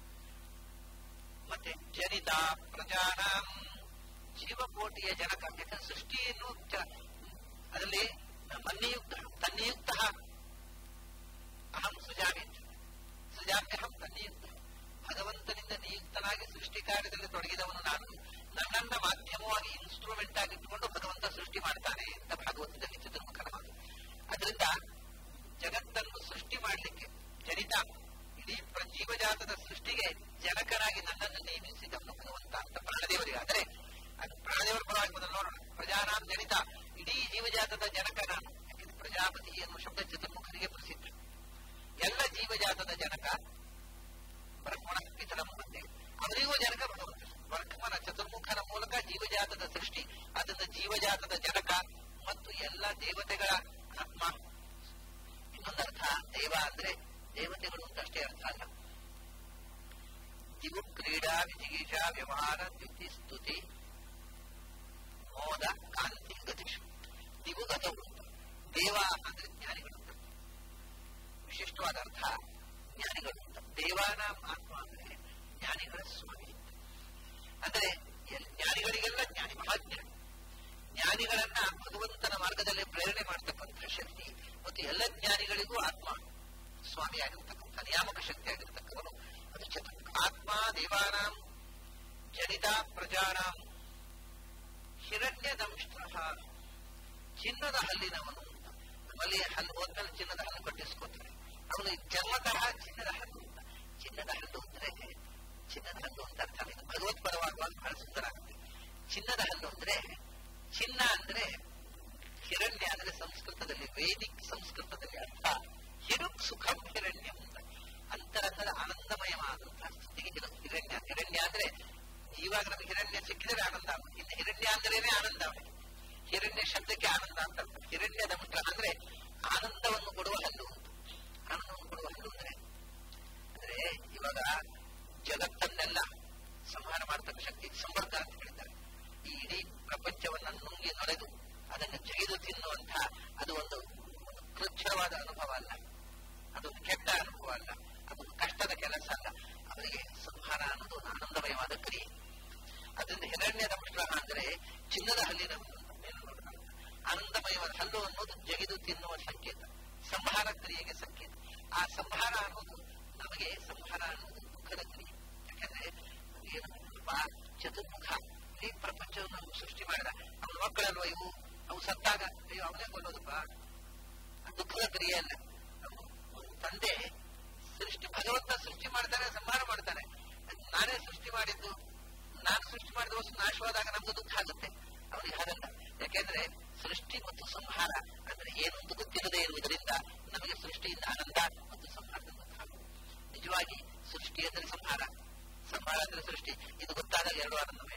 ಮತ್ತೆ ಜನಿತ ಪ್ರಜಾನಾಂ ಜೀವಕೋಟಿಯ ಜನಕ ಯಾಕಂದ್ರೆ ಸೃಷ್ಟಿಯನ್ನು ಅದರಲ್ಲಿ ಮನ್ನಿಯುಕ್ತ ತನ್ನಿಯುಕ್ತ ಅಹಂ ಸೃಜಾಮಿ ಸೃಜಾಮ್ಯಹಂ ತನ್ನಿಯುಕ್ತ ಭಗವಂತನಿಂದ ನಿಯುಕ್ತನಾಗಿ ಸೃಷ್ಟಿ ಕಾರ್ಯದಲ್ಲಿ ತೊಡಗಿದವನು ನಾನು ನನ್ನನ್ನ ಮಾಧ್ಯಮವಾಗಿ ಇನ್ಸ್ಟ್ರೂಮೆಂಟ್ ಆಗಿ ಇಟ್ಟುಕೊಂಡು ಭಗವಂತ ಸೃಷ್ಟಿ ಮಾಡ್ತಾನೆ ಅಂತ ಭಾಗವತದಲ್ಲಿ ಚತುರ್ಮುಖನ ಮಾತು ಅದರಿಂದ ಜಗತ್ತನ್ನು ಸೃಷ್ಟಿ ಮಾಡಲಿಕ್ಕೆ ಜನಿತ ಇಡೀ ಜೀವಜಾತದ ಸೃಷ್ಟಿಗೆ ಜನಕನಾಗಿ ನನ್ನನ್ನು ನೇಮಿಸಿದವನು ಭಗವಂತ ಅಂತ ಪ್ರಾಣದೇವರಿಗೆ ಆದರೆ ಅದು ಪ್ರಾಣದೇವರ ಪರವಾಗಿ ಮೊದಲು ನೋಡೋಣ ಪ್ರಜಾನಾಂ ಜನಿತ ಇಡೀ ಜೀವಜಾತದ ಜನಕ ನಾನು ಯಾಕೆಂದ್ರೆ ಪ್ರಜಾಪತಿ ಎನ್ನುವ ಶಬ್ದ ಚತುರ್ಮುಖನಿಗೆ ಪ್ರಸಿದ್ಧ ಎಲ್ಲ ಜೀವಜಾತದ ಜನಕ ಬ್ರಹ್ಮಣ ಪಿತರಂ ಬಂದೆ ಅವರಿಗೂ ಜನಕ ಭಗವಂತ ಬ್ರಹ್ಮನ ಚತುರ್ಮುಖನ ಮೂಲಕ ಜೀವಜಾತದ ಸೃಷ್ಟಿ ಅದರಿಂದ ಜೀವಜಾತದ ಜನಕ ಮತ್ತು ಎಲ್ಲ ದೇವತೆಗಳ ಆತ್ಮ ಇನ್ನೊಂದರ್ಥ ದೇವ ಅಂದ್ರೆ ದೇವತೆಗಳು ಅಂತ ಅಷ್ಟೇ ಅರ್ಥ ಅಲ್ಲ ದಿವು ಕ್ರೀಡಾ ವಿಜಿಗೀಷ ವ್ಯವಹಾರ ದ್ಯುತಿ ಸ್ತುತಿ ಮೋದ ಕಾಂತಿ ಗತಿಷು ದಿವುಗತವು ದೇವ ಅಂದ್ರೆ ಜ್ಞಾನಿಗಳು ಅಂತ ವಿಶಿಷ್ಟವಾದ ಅರ್ಥ ಜ್ಞಾನಿಗಳು ಅಂತ ದೇವಾನ ಆತ್ಮ ಅಂದ್ರೆ ಜ್ಞಾನಿಗಳ ಸ್ವಾಮಿ ಅಂತ ಅಂದ್ರೆ ಜ್ಞಾನಿಗಳಿಗೆಲ್ಲ ಜ್ಞಾನಿ ಮಹಾಜ್ಞಾನಿ ಜ್ಞಾನಿಗಳನ್ನ ಭಗವಂತನ ಮಾರ್ಗದಲ್ಲಿ ಪ್ರೇರಣೆ ಮಾಡತಕ್ಕಂಥ ಶಕ್ತಿ ಮತ್ತು ಎಲ್ಲ ಜ್ಞಾನಿಗಳಿಗೂ ಆತ್ಮ ಸ್ವಾಮಿ ಆಗಿರ್ತಕ್ಕಂಥ ನಿಯಾಮಕ ಶಕ್ತಿ ಆಗಿರ್ತಕ್ಕವನು ಅದು ಚತುರ್ಮುಖ ಆತ್ಮ ದೇವಾನಾಂ ಜನಿತ ಪ್ರಜಾನಾಂ ಹಿರಣ್ಯ ದಂಷ್ಟ್ರ ಚಿನ್ನದ ಹಲ್ಲಿನವನು ನಮ್ಮಲ್ಲಿ ಹಲ್ಲು ಹೋದ್ಮೇಲೆ ಚಿನ್ನದ ಹಲ್ಲು ಕಟ್ಟಿಸ್ಕೋತಾರೆ ಅವನು ಜನ್ಮತಃ ಚಿನ್ನದ ಹಲ್ಲು ಅಂತ ಚಿನ್ನದ ಹಲ್ಲು ಅಂದ್ರೆ ಚಿನ್ನದ ಹಲ್ಲು ಅಂತ ಅರ್ಥ ಇದು ಭಗವತ್ ಪರವಾಗುವಾಗ ಬಹಳ ಸುಂದರ ವೇದಿಕ್ ಸಂಸ್ಕೃತದಲ್ಲಿ ಅರ್ಥ ಹಿರುಕ್ ಸುಖಂ ಹಿರಣ್ಯಂ ಅಂತ ಅಂತರಂಗದ ಆನಂದಮಯವಾದಂತಹ ಸ್ಥಿತಿಗೆ ಹಿರ- ಹಿರಣ್ಯ ಹಿರಣ್ಯ ಅಂದ್ರೆ ಇವಾಗ ನಮಗೆ ಹಿರಣ್ಯ ಸಿಕ್ಕಿದರೆ ಆನಂದ ಆಗುತ್ತೆ. ಇನ್ನು ಹಿರಣ್ಯ ಅಂದ್ರೇನೆ ಆನಂದ ಅವನಿಗೆ ಹಿರಣ್ಯ ಶಬ್ದಕ್ಕೆ ಆನಂದ ಅಂತ ಅರ್ಥ. ಹಿರಣ್ಯದ ಮುಟ್ಟ ಅಂದ್ರೆ ಆನಂದವನ್ನು ಕೊಡುವ ಹಲ್ಲು ಅಂತ ಆನಂದವನ್ನು ಕೊಡುವ ಹಲ್ಲು ಅಂದ್ರೆ ಅಂದ್ರೆ ಇವಾಗ ಜಗತ್ತನ್ನೆಲ್ಲ ಸಂಹಾರ ಮಾಡತಕ್ಕ ಶಕ್ತಿ ಸಂಪರ್ಕ ಅಂತ ಹೇಳಿದ್ದಾರೆ ಈ ಇಡೀ ಪ್ರಪಂಚವನ್ನ ನುಂಗಿ ನೊರೆದು ಅದನ್ನು ಜಗಿದು ತಿನ್ನುವಂತಹ ಅದು ಒಂದು ಒಂದು ಕೃಚ್ಛವಾದ ಅನುಭವ ಅಲ್ಲ ಅದೊಂದು ಕೆಟ್ಟ ಅನುಭವ ಅಲ್ಲ ಅದೊಂದು ಕಷ್ಟದ ಕೆಲಸ ಅಲ್ಲ ಅವರಿಗೆ ಸಂಹಾರ ಅನ್ನೋದು ಒಂದು ಆನಂದಮಯವಾದ ಕ್ರಿಯೆ ಅದರಿಂದ ಹಿರಣ್ಯದ ಮುಷ್ಟ್ರಹ ಅಂದ್ರೆ ಚಿನ್ನದ ಹಲ್ಲಿನ ಮೇಲೆ ನೋಡೋಣ. ಆನಂದಮಯವಾದ ಹಲ್ಲು ಅನ್ನೋದು ಜಗಿದು ತಿನ್ನುವ ಸಂಕೇತ ಸಂಹಾರ ಕ್ರಿಯೆಗೆ ಸಂಕೇತ ಆ ಸಂಹಾರ ಅನ್ನೋದು ನಮಗೆ ಸಂಹಾರ ಅನ್ನೋದು ದುಃಖದ ಕ್ರಿಯೆ ಯಾಕಂದ್ರೆ ಏನು ಒಬ್ಬ ಚತುರ್ಮುಖ ಈ ಪ್ರಪಂಚವನ್ನು ಸೃಷ್ಟಿ ಮಾಡಿದ ಅವನ ಮಕ್ಕಳಲ್ವ ಇವು ಅವು ಸತ್ತಾಗ ಅಯ್ಯೋ ಅವನೇ ಕೊಲ್ಲೋದಪ್ಪ ಅದು ದುಃಖದ ಕ್ರಿಯೆ ಅಲ್ಲ ಅವನು ಒಂದು ತಂದೆ ಸೃಷ್ಟಿ ಭಗವಂತ ಸೃಷ್ಟಿ ಮಾಡ್ತಾನೆ ಸಂಹಾರ ಮಾಡ್ತಾನೆ ನಾನೇ ಸೃಷ್ಟಿ ಮಾಡಿದ್ದು ನಾನು ಸೃಷ್ಟಿ ಮಾಡಿದ ವಸ್ತು ನಾಶವಾದಾಗ ನಮ್ಗೆ ದುಃಖ ಆಗುತ್ತೆ ಅವನಿಗೆ ಹಾಗಲ್ಲ ಯಾಕೆಂದ್ರೆ ಸೃಷ್ಟಿ ಮತ್ತು ಸಂಹಾರ ಅಂದ್ರೆ ಏನು ಅಂತ ಗೊತ್ತಿಲ್ಲದೆ ಇರುವುದರಿಂದ ನಮಗೆ ಸೃಷ್ಟಿಯಿಂದ ಆನಂದ ಮತ್ತು ಸಂಹಾರದಿಂದ ದುಃಖ ಆಗುತ್ತೆ. ನಿಜವಾಗಿ ಸೃಷ್ಟಿ ಅಂದರೆ ಸಂಹಾರ ಸಂಹಾರ ಅಂದ್ರೆ ಸೃಷ್ಟಿ ಇದು ಗೊತ್ತಾದಾಗ ಎರಡು ಆನಂದಮಯ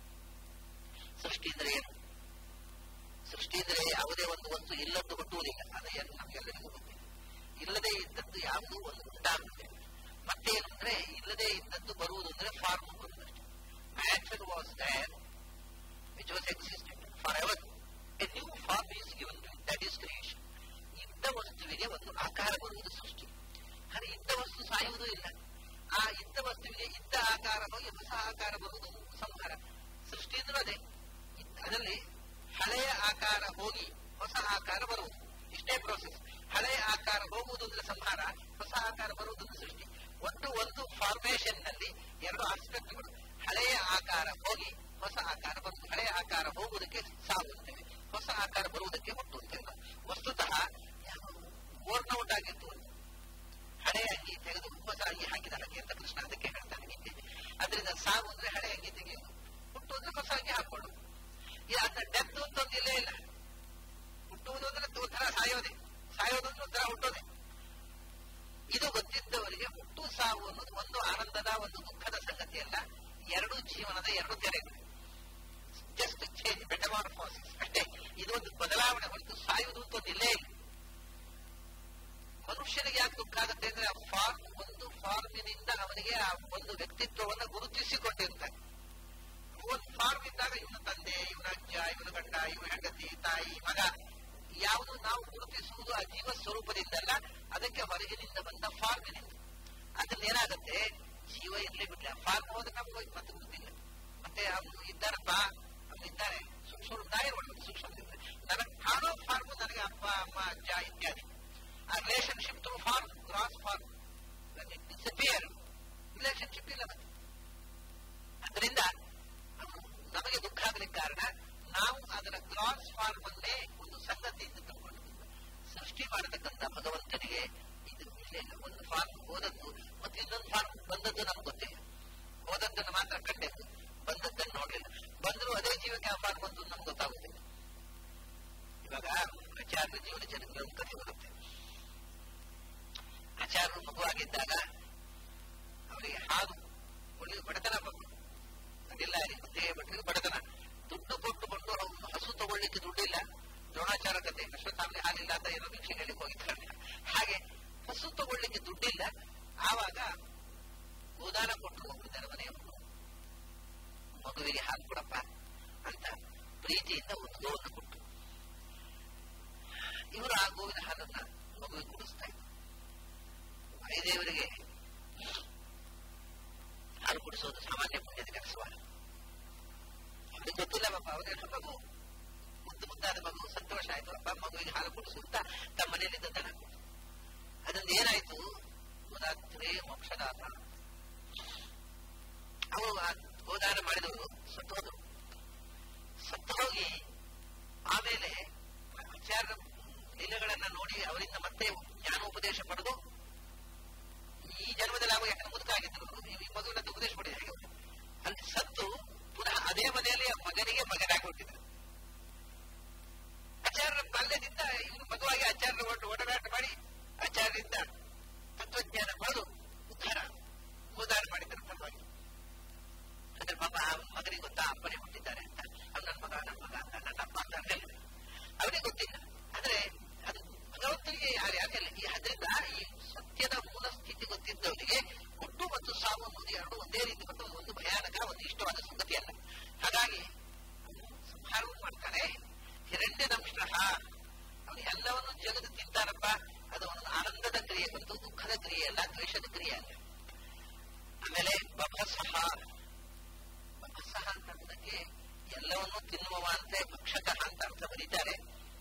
ಸೃಷ್ಟಿ ಅಂದ್ರೆ ಏನು ಸೃಷ್ಟಿ ಅಂದ್ರೆ ಯಾವುದೇ ಒಂದು ವಸ್ತು ಇಲ್ಲದ್ದು ಹುಟ್ಟುವುದಿಲ್ಲ ಅದು ಏನು ನಮಗೆಲ್ಲರಿಗೂ ಗೊತ್ತಿಲ್ಲ ಇಲ್ಲದೆ ಇದ್ದದ್ದು ಯಾವುದು ಒಂದು ಉಂಟಾಗುತ್ತೆ ಮತ್ತೇನು ಅಂದ್ರೆ ಇಲ್ಲದೆ ಇದ್ದದ್ದು ಬರುವುದು ಅಂದ್ರೆ ಫಾರ್ಮ್ ಬರುವುದಷ್ಟೇ matter was there which was existent for ever a new form is given to that is creation ಇದ್ದ ವಸ್ತುವಿಗೆ ಒಂದು ಆಕಾರ ಬರುವುದು ಸೃಷ್ಟಿ ಆದರೆ ಇದ್ದ ವಸ್ತು ಸಾಯುವುದೂ ಇಲ್ಲ ಆ ಇದ್ದ ವಸ್ತುವಿಗೆ ಇದ್ದ ಆಕಾರ ಹೋಗಿ ಹೊಸ ಆಕಾರ ಬರುವುದು ಸಂಹಾರ ಸೃಷ್ಟಿ ಅಂದ್ರೂ ಅದೇ ಇದ್ದ- ಅದರಲ್ಲಿ ಹಳೆಯ ಆಕಾರ ಹೋಗಿ ಹೊಸ ಆಕಾರ ಬರುವುದು ಇಷ್ಟೇ ಪ್ರೋಸೆಸ್ ಹಳೆಯ ಆಕಾರ ಹೋಗುವುದು ಅಂದ್ರೆ ಸಂಹಾರ ಹೊಸ ಆಕಾರ ಬರುವುದು ಅಂದ್ರೆ ಸೃಷ್ಟಿ ಒಟ್ಟು ಒಂದು ಫಾರ್ಮೇಶನ್ ನಲ್ಲಿ ಎರಡು ಆಸ್ಪೆಕ್ಟ್ಗಳು ಹಳೆಯ ಆಕಾರ ಹೋಗಿ ಹೊಸ ಆಕಾರ ಬರುವುದು ಹಳೆಯ ಆಕಾರ ಹೋಗುವುದಕ್ಕೆ ಸಾವು ಅಂತೇವೆ ಹೊಸ ಆಕಾರ ಬರುವುದಕ್ಕೆ ಹುಟ್ಟು ಅಂತೇವೆ ನಾವು. ವಸ್ತುತಃ ಓರ್ನ್ ಔಟ್ ಆಗಿತ್ತು ಒಂದು. ಹಳೆಯ ಅಂಗಿ ತೆಗೆದು ಹೊಸ ಅಂಗಿ ಹಾಕಿದ ಹಾಗೆ ಅಂತ ಕೃಷ್ಣ ಅದಕ್ಕೆ ಹೇಳ್ತಾನೆ ಗೀತೆಯಲ್ಲಿ ಅದರಿಂದ ಸಾವು ಅಂದ್ರೆ ಹಳೆಯ ಅಂಗಿ ತೆಗೆಯುವುದು ಹುಟ್ಟು ಅಂದ್ರೆ ಹೊಸ ಅಂಗಿ ಹಾಕೊಳ್ಳು ಈ ಅದನ್ನ ಡೆತ್ ಅಂತ ಒಂದು ಇಲ್ಲೇ ಇಲ್ಲ ಹುಟ್ಟುವುದು ಅಂದ್ರೆ ಒಂಥರ ಸಾಯೋದೆ ಸಾಯೋದು ಅಂದ್ರೆ ಒಂಥರ ಹುಟ್ಟೋದೆ ಇದು ಗೊತ್ತಿದ್ದವರಿಗೆ ಹುಟ್ಟು ಸಾವು ಅನ್ನೋದು ಒಂದು ಆನಂದದ ಒಂದು ದುಃಖದ ಸಂಗತಿ ಅಲ್ಲ ಎರಡು ಜೀವನದ ಎರಡು ತೆರೆಗಳು ಜಸ್ಟ್ ಚೇಂಜ್ ಮೆಟಮಾರ್ಫಾಸಿಸ್ ಅಷ್ಟೇ ಇದು ಒಂದು ಬದಲಾವಣೆ ಹೊರತು ಸಾಯುವುದು ಅಂತ ಒಂದು ಇಲ್ಲೇ ಇಲ್ಲ ಮನುಷ್ಯನಿಗೆ ಯಾಕೆ ದುಃಖ ಆಗುತ್ತೆ ಅಂದ್ರೆ ಆ ಫಾರ್ಮ್ ಒಂದು ಫಾರ್ಮಿನಿಂದ ಅವನಿಗೆ ಆ ಒಂದು ವ್ಯಕ್ತಿತ್ವವನ್ನು ಗುರುತಿಸಿಕೊಂಡಿರ್ತಾನೆ ಒಂದು ಫಾರ್ಮ್ ಇದ್ದಾಗ ಇವನ ತಂದೆ ಇವನ ಅಜ್ಜ ಇವನ ಗಂಡ ಇವನ ಹೆಂಡತಿ ತಾಯಿ ಮಗ ಯಾವುದು ನಾವು ಗುರುತಿಸುವುದು ಆ ಜೀವ ಸ್ವರೂಪದಿಂದಲ್ಲ ಅದಕ್ಕೆ ಹೊರಗಿನಿಂದ ಬಂದ ಫಾರ್ಮಿನಿಂದ ಅದ್ರಲ್ಲಿ ಏನಾಗುತ್ತೆ ಜೀವ ಇರ್ಲಿ ಬಿಡ್ಲಿ ಫಾರ್ಮ್ ಹೋದ್ರೆ ನಮ್ಗೆ ಹೋಗಿ ಮತ್ತೆ ಗೊತ್ತಿಲ್ಲ ಮತ್ತೆ ಅವನು ಇದ್ದಾರಪ್ಪ ಅವನು ಇದ್ದಾರೆ ಸೂಕ್ಷ್ಮ ನಾಯಿ ನೋಡ್ಬೇಕು ಸೂಕ್ಷ್ಮ ನನಗೆ ಕಾಣೋ ಫಾರ್ಮ್ ನನಗೆ ಅಪ್ಪ ಅಮ್ಮ ಅಜ್ಜ ಇತ್ಯಾದಿ ಆ relationship through form cross form disappear relationship ಇಲ್ಲ ಮತ್ತೆ ಅದರಿಂದ ಅದು ನಮಗೆ ದುಃಖ ಆಗಲಿಕ್ಕೆ ಕಾರಣ ನಾವು ಅದರ ಗ್ರಾಸ್ ಫಾರ್ಮ್ ಅನ್ನೇ ಒಂದು ಸಂಗತಿಯಿಂದ ತಗೊಂಡಿದ್ದು ಸೃಷ್ಟಿ ಮಾಡತಕ್ಕಂಥ ಭಗವಂತನಿಗೆ ಇದು ಇಲ್ಲ ಇಲ್ಲ ಒಂದು ಫಾರ್ಮ್ ಹೋದದ್ದು ಮತ್ತು ಇನ್ನೊಂದು ಫಾರ್ಮ್ ಬಂದದ್ದು ನಮ್ಗೆ ಗೊತ್ತಿಲ್ಲ ಹೋದದ್ದನ್ನು ಮಾತ್ರ ಕಂಡೆದ್ದು ಬಂದದ್ದನ್ನು ನೋಡಲಿಲ್ಲ ಬಂದರೂ ಅದೇ ಜೀವಕ್ಕೆ ಆ ಫಾರ್ಮ್ ಬಂದು ನಮ್ಗೆ ಗೊತ್ತಾಗುದಿಲ್ಲ ಇವಾಗ ಆಚಾರ್ಯ ಜೀವನ ಚರಿತ್ರೆ ಒಂದು ಕಥೆ ಬರುತ್ತೆ ಆಚಾರ್ಯರು ಮಗುವಾಗಿದ್ದಾಗ ಅವರಿಗೆ ಹಾಲು ಒಳ್ಳೆ ಬಡತನ ಬಂತು ಅದಿಲ್ಲ ಮುದ್ದೆ ಭಟ್ರಿಗೆ ಬಡತನ ದುಡ್ಡು ಕೊಟ್ಟುಕೊಂಡು ಅವನು ಹಸು ತಗೊಳ್ಳಿಕ್ಕೆ ದುಡ್ಡಿಲ್ಲ ದ್ರೋಣಾಚಾರ ಕತೆ ಅಶ್ವತ್ಥಾಮನೆ ಹಾಲಿಲ್ಲ ಅಂತ ಏನೋ ಭಿಕ್ಷೆ ಹೇಳಿಕ್ಕೆ ಹೋಗಿದ್ದಾರೆ ಹಾಗೆ ಹಸು ತಗೊಳ್ಳಿಕ್ಕೆ ದುಡ್ಡಿಲ್ಲ ಆವಾಗ ಗೋದಾನ ಕೊಟ್ಟರು ಹೋಗಿದ್ದಾರೆ ಮನೆಯವರು ಮಗುವಿಗೆ ಹಾಲು ಕೊಡಪ್ಪ ಅಂತ ಪ್ರೀತಿಯಿಂದ ಒಂದು ಗೋವನ್ನು ಕೊಟ್ಟು ಇವರು ಆ ಗೋವಿನ ಹಾಲನ್ನ ಮಗುವಿಗೆ ಕುಡಿಸ್ತಾ ಇದ್ರು ವಾಯುದೇವರಿಗೆ ಹಾಲು ಕುಡಿಸೋದು ಸಾಮಾನ್ಯ ಪುಣ್ಯದ ಕೆಲಸವಲ್ಲ ಅವ್ರಿಗೆ ಗೊತ್ತಿಲ್ಲ ಪಾಪ ಅವರೇನು ಮಗು ಮುದ್ದು ಮುದ್ದಾದ ಮಗು ಸಂತೋಷ ಆಯ್ತು ಅಪ್ಪ ಮಗುವಿಗೆ ಹಾಲು ಕುಡಿಸು ಅಂತ ತಮ್ಮ ಮನೆಯಲ್ಲಿದ್ದ ದನ ಅದರಿಂದ ಏನಾಯ್ತು ಗೋದಾತ್ರಿ ಮೋಕ್ಷದಾತ ಅವರು ಆ ಗೋದಾನ ಮಾಡಿದವರು ಸತ್ತು ಹೋದರು ಸತ್ತು ಹೋಗಿ ಆಮೇಲೆ ಆಚಾರ್ಯ ಲೀಲೆಗಳನ್ನ ನೋಡಿ ಅವರಿಂದ ಮತ್ತೆ ಜ್ಞಾನೋಪದೇಶ ಪಡೆದು ಈ ಜನ್ಮದಲ್ಲಿ ಆಗುವ ಯಾಕಂದ್ರೆ ಮುದುಕ ಆಗಿದ್ರು ಈ ಮಗುವಿನ ಉಪದೇಶ ಪಡೆದ ಹೇಗೆ ಅಲ್ಲಿ ಸತ್ತು ಪುನಃ ಅದೇ ಮನೆಯಲ್ಲಿ ಆ ಮಗನಿಗೆ ಮಗನಾಗಿ ಹುಟ್ಟಿದ್ರು ಆಚಾರ್ಯರ ಬಾಲ್ಯದಿಂದ ಇವನು ಮಗುವಾಗಿ ಮಗನಿಗೆ ಗೊತ್ತಾ ಅಪ್ಪನೇ ಹುಟ್ಟಿದ್ದಾರೆ ಅಂತ ಅವ್ನು ನನ್ನ ಮಗ ನನ್ನ ಮಗ ಅಂತ ನನ್ನ ಅಪ್ಪ ಅಂತ ಅನ್ನಲ್ಲ ಅವನಿಗೆ ಗೊತ್ತಿಲ್ಲ ಆದ್ರೆ ಅದು ಭಗವಂತನಿಗೆ ಯಾರು ಯಾಕೆಲ್ಲ ಈ ಅದರಿಂದ ಈ ಸತ್ಯದ ಮೂಲ ಸ್ಥಿತಿ ಗೊತ್ತಿದ್ದವನಿಗೆ ಹುಟ್ಟು ಮತ್ತು ಸಾವು ಅನ್ನೋದು ಎರಡು ಒಂದೇ ರೀತಿ ಮತ್ತು ಒಂದು ಭಯಾನಕ ಒಂದು ಇಷ್ಟವಾದ ಸಂಗತಿ ಅಲ್ಲ ಹಾಗಾಗಿ ಸಂಹಾರವನ್ನು ಮಾಡ್ತಾನೆ ಹಿರಣ್ಯದಂಶ ಅವನು ಎಲ್ಲವನ್ನು ಜಗದು ತಿಂತಾನಪ್ಪ ಅದು ಅವನ ಆನಂದದ ಕ್ರಿಯೆ ಮತ್ತು ದುಃಖದ ಕ್ರಿಯೆ ಅಲ್ಲ ದ್ವೇಷದ ಕ್ರಿಯೆ ಅಲ್ಲ ಆಮೇಲೆ ಬಭಸಹ ಬಭಸಹ ಅಂತಂದಕ್ಕೆ ಎಲ್ಲವನ್ನು ತಿನ್ನುವ ಅಂತೆ ಭಕ್ಷಕ ಅಂತ ಅರ್ಥ ಬರೀತಾರೆ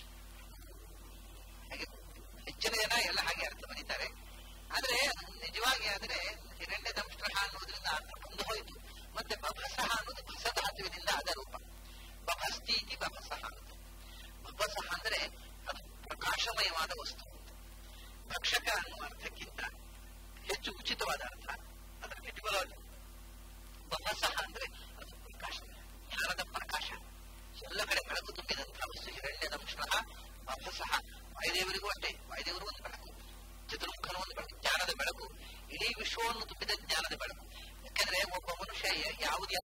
ಹಾಗೆ ಹೆಚ್ಚಿನ ಜನ ಎಲ್ಲ ಹಾಗೆ ಅರ್ಥ ಬರೀತಾರೆ ಆದ್ರೆ ಅದು ನಿಜವಾಗಿ ಆದ್ರೆ ಹಿರಣ್ಯ ದಂಶ ಅನ್ನೋದ್ರಿಂದ ಅರ್ಥ ಬಂದು ಹೋಯಿತು ಮತ್ತೆ ಬಭಸಹ ಅನ್ನೋದು ಭಸಧಾತುವಿನಿಂದ ಆದ ರೂಪ ಬಭಸ್ತಿ ಇತಿ ಬಭಸಹ ಅಂತ ಬಭಸಹ ಅಂದ್ರೆ ಅದು ಪ್ರಕಾಶಮಯವಾದ ವಸ್ತು ಭಕ್ಷಕ ಅನ್ನುವ ಅರ್ಥಕ್ಕಿಂತ ಹೆಚ್ಚು ಉಚಿತವಾದ ಅರ್ಥ ಅದರ ಪ್ರತಿಫಲವನ್ನು ಬಭಸಹ ಅಂದ್ರೆ ಅದು ಪ್ರಕಾಶ ಜ್ಞಾನದ ಪ್ರಕಾಶ ಎಲ್ಲ ಕಡೆ ಬೆಳಕು ತುಂಬಿದಂತಹ ವಸ್ತು ಹಿರಣ್ಯ ದಂಶ ಬಭಸಹ ವಾಯುದೇವರಿಗೂ ಅಷ್ಟೇ ವಾಯುದೇವರು ಒಂದು ಬೆಳಕು ಚತುರ್ಮುಖನ ಒಂದು ಬೆಳಕು ಜ್ಞಾನದ ಬೆಳಕು ಇಡೀ ವಿಶ್ವವನ್ನು ತುಂಬಿದ ಜ್ಞಾನದ ಬೆಳಕು ಯಾಕಂದ್ರೆ ಒಬ್ಬ ಮನುಷ್ಯ ಯಾವುದೇ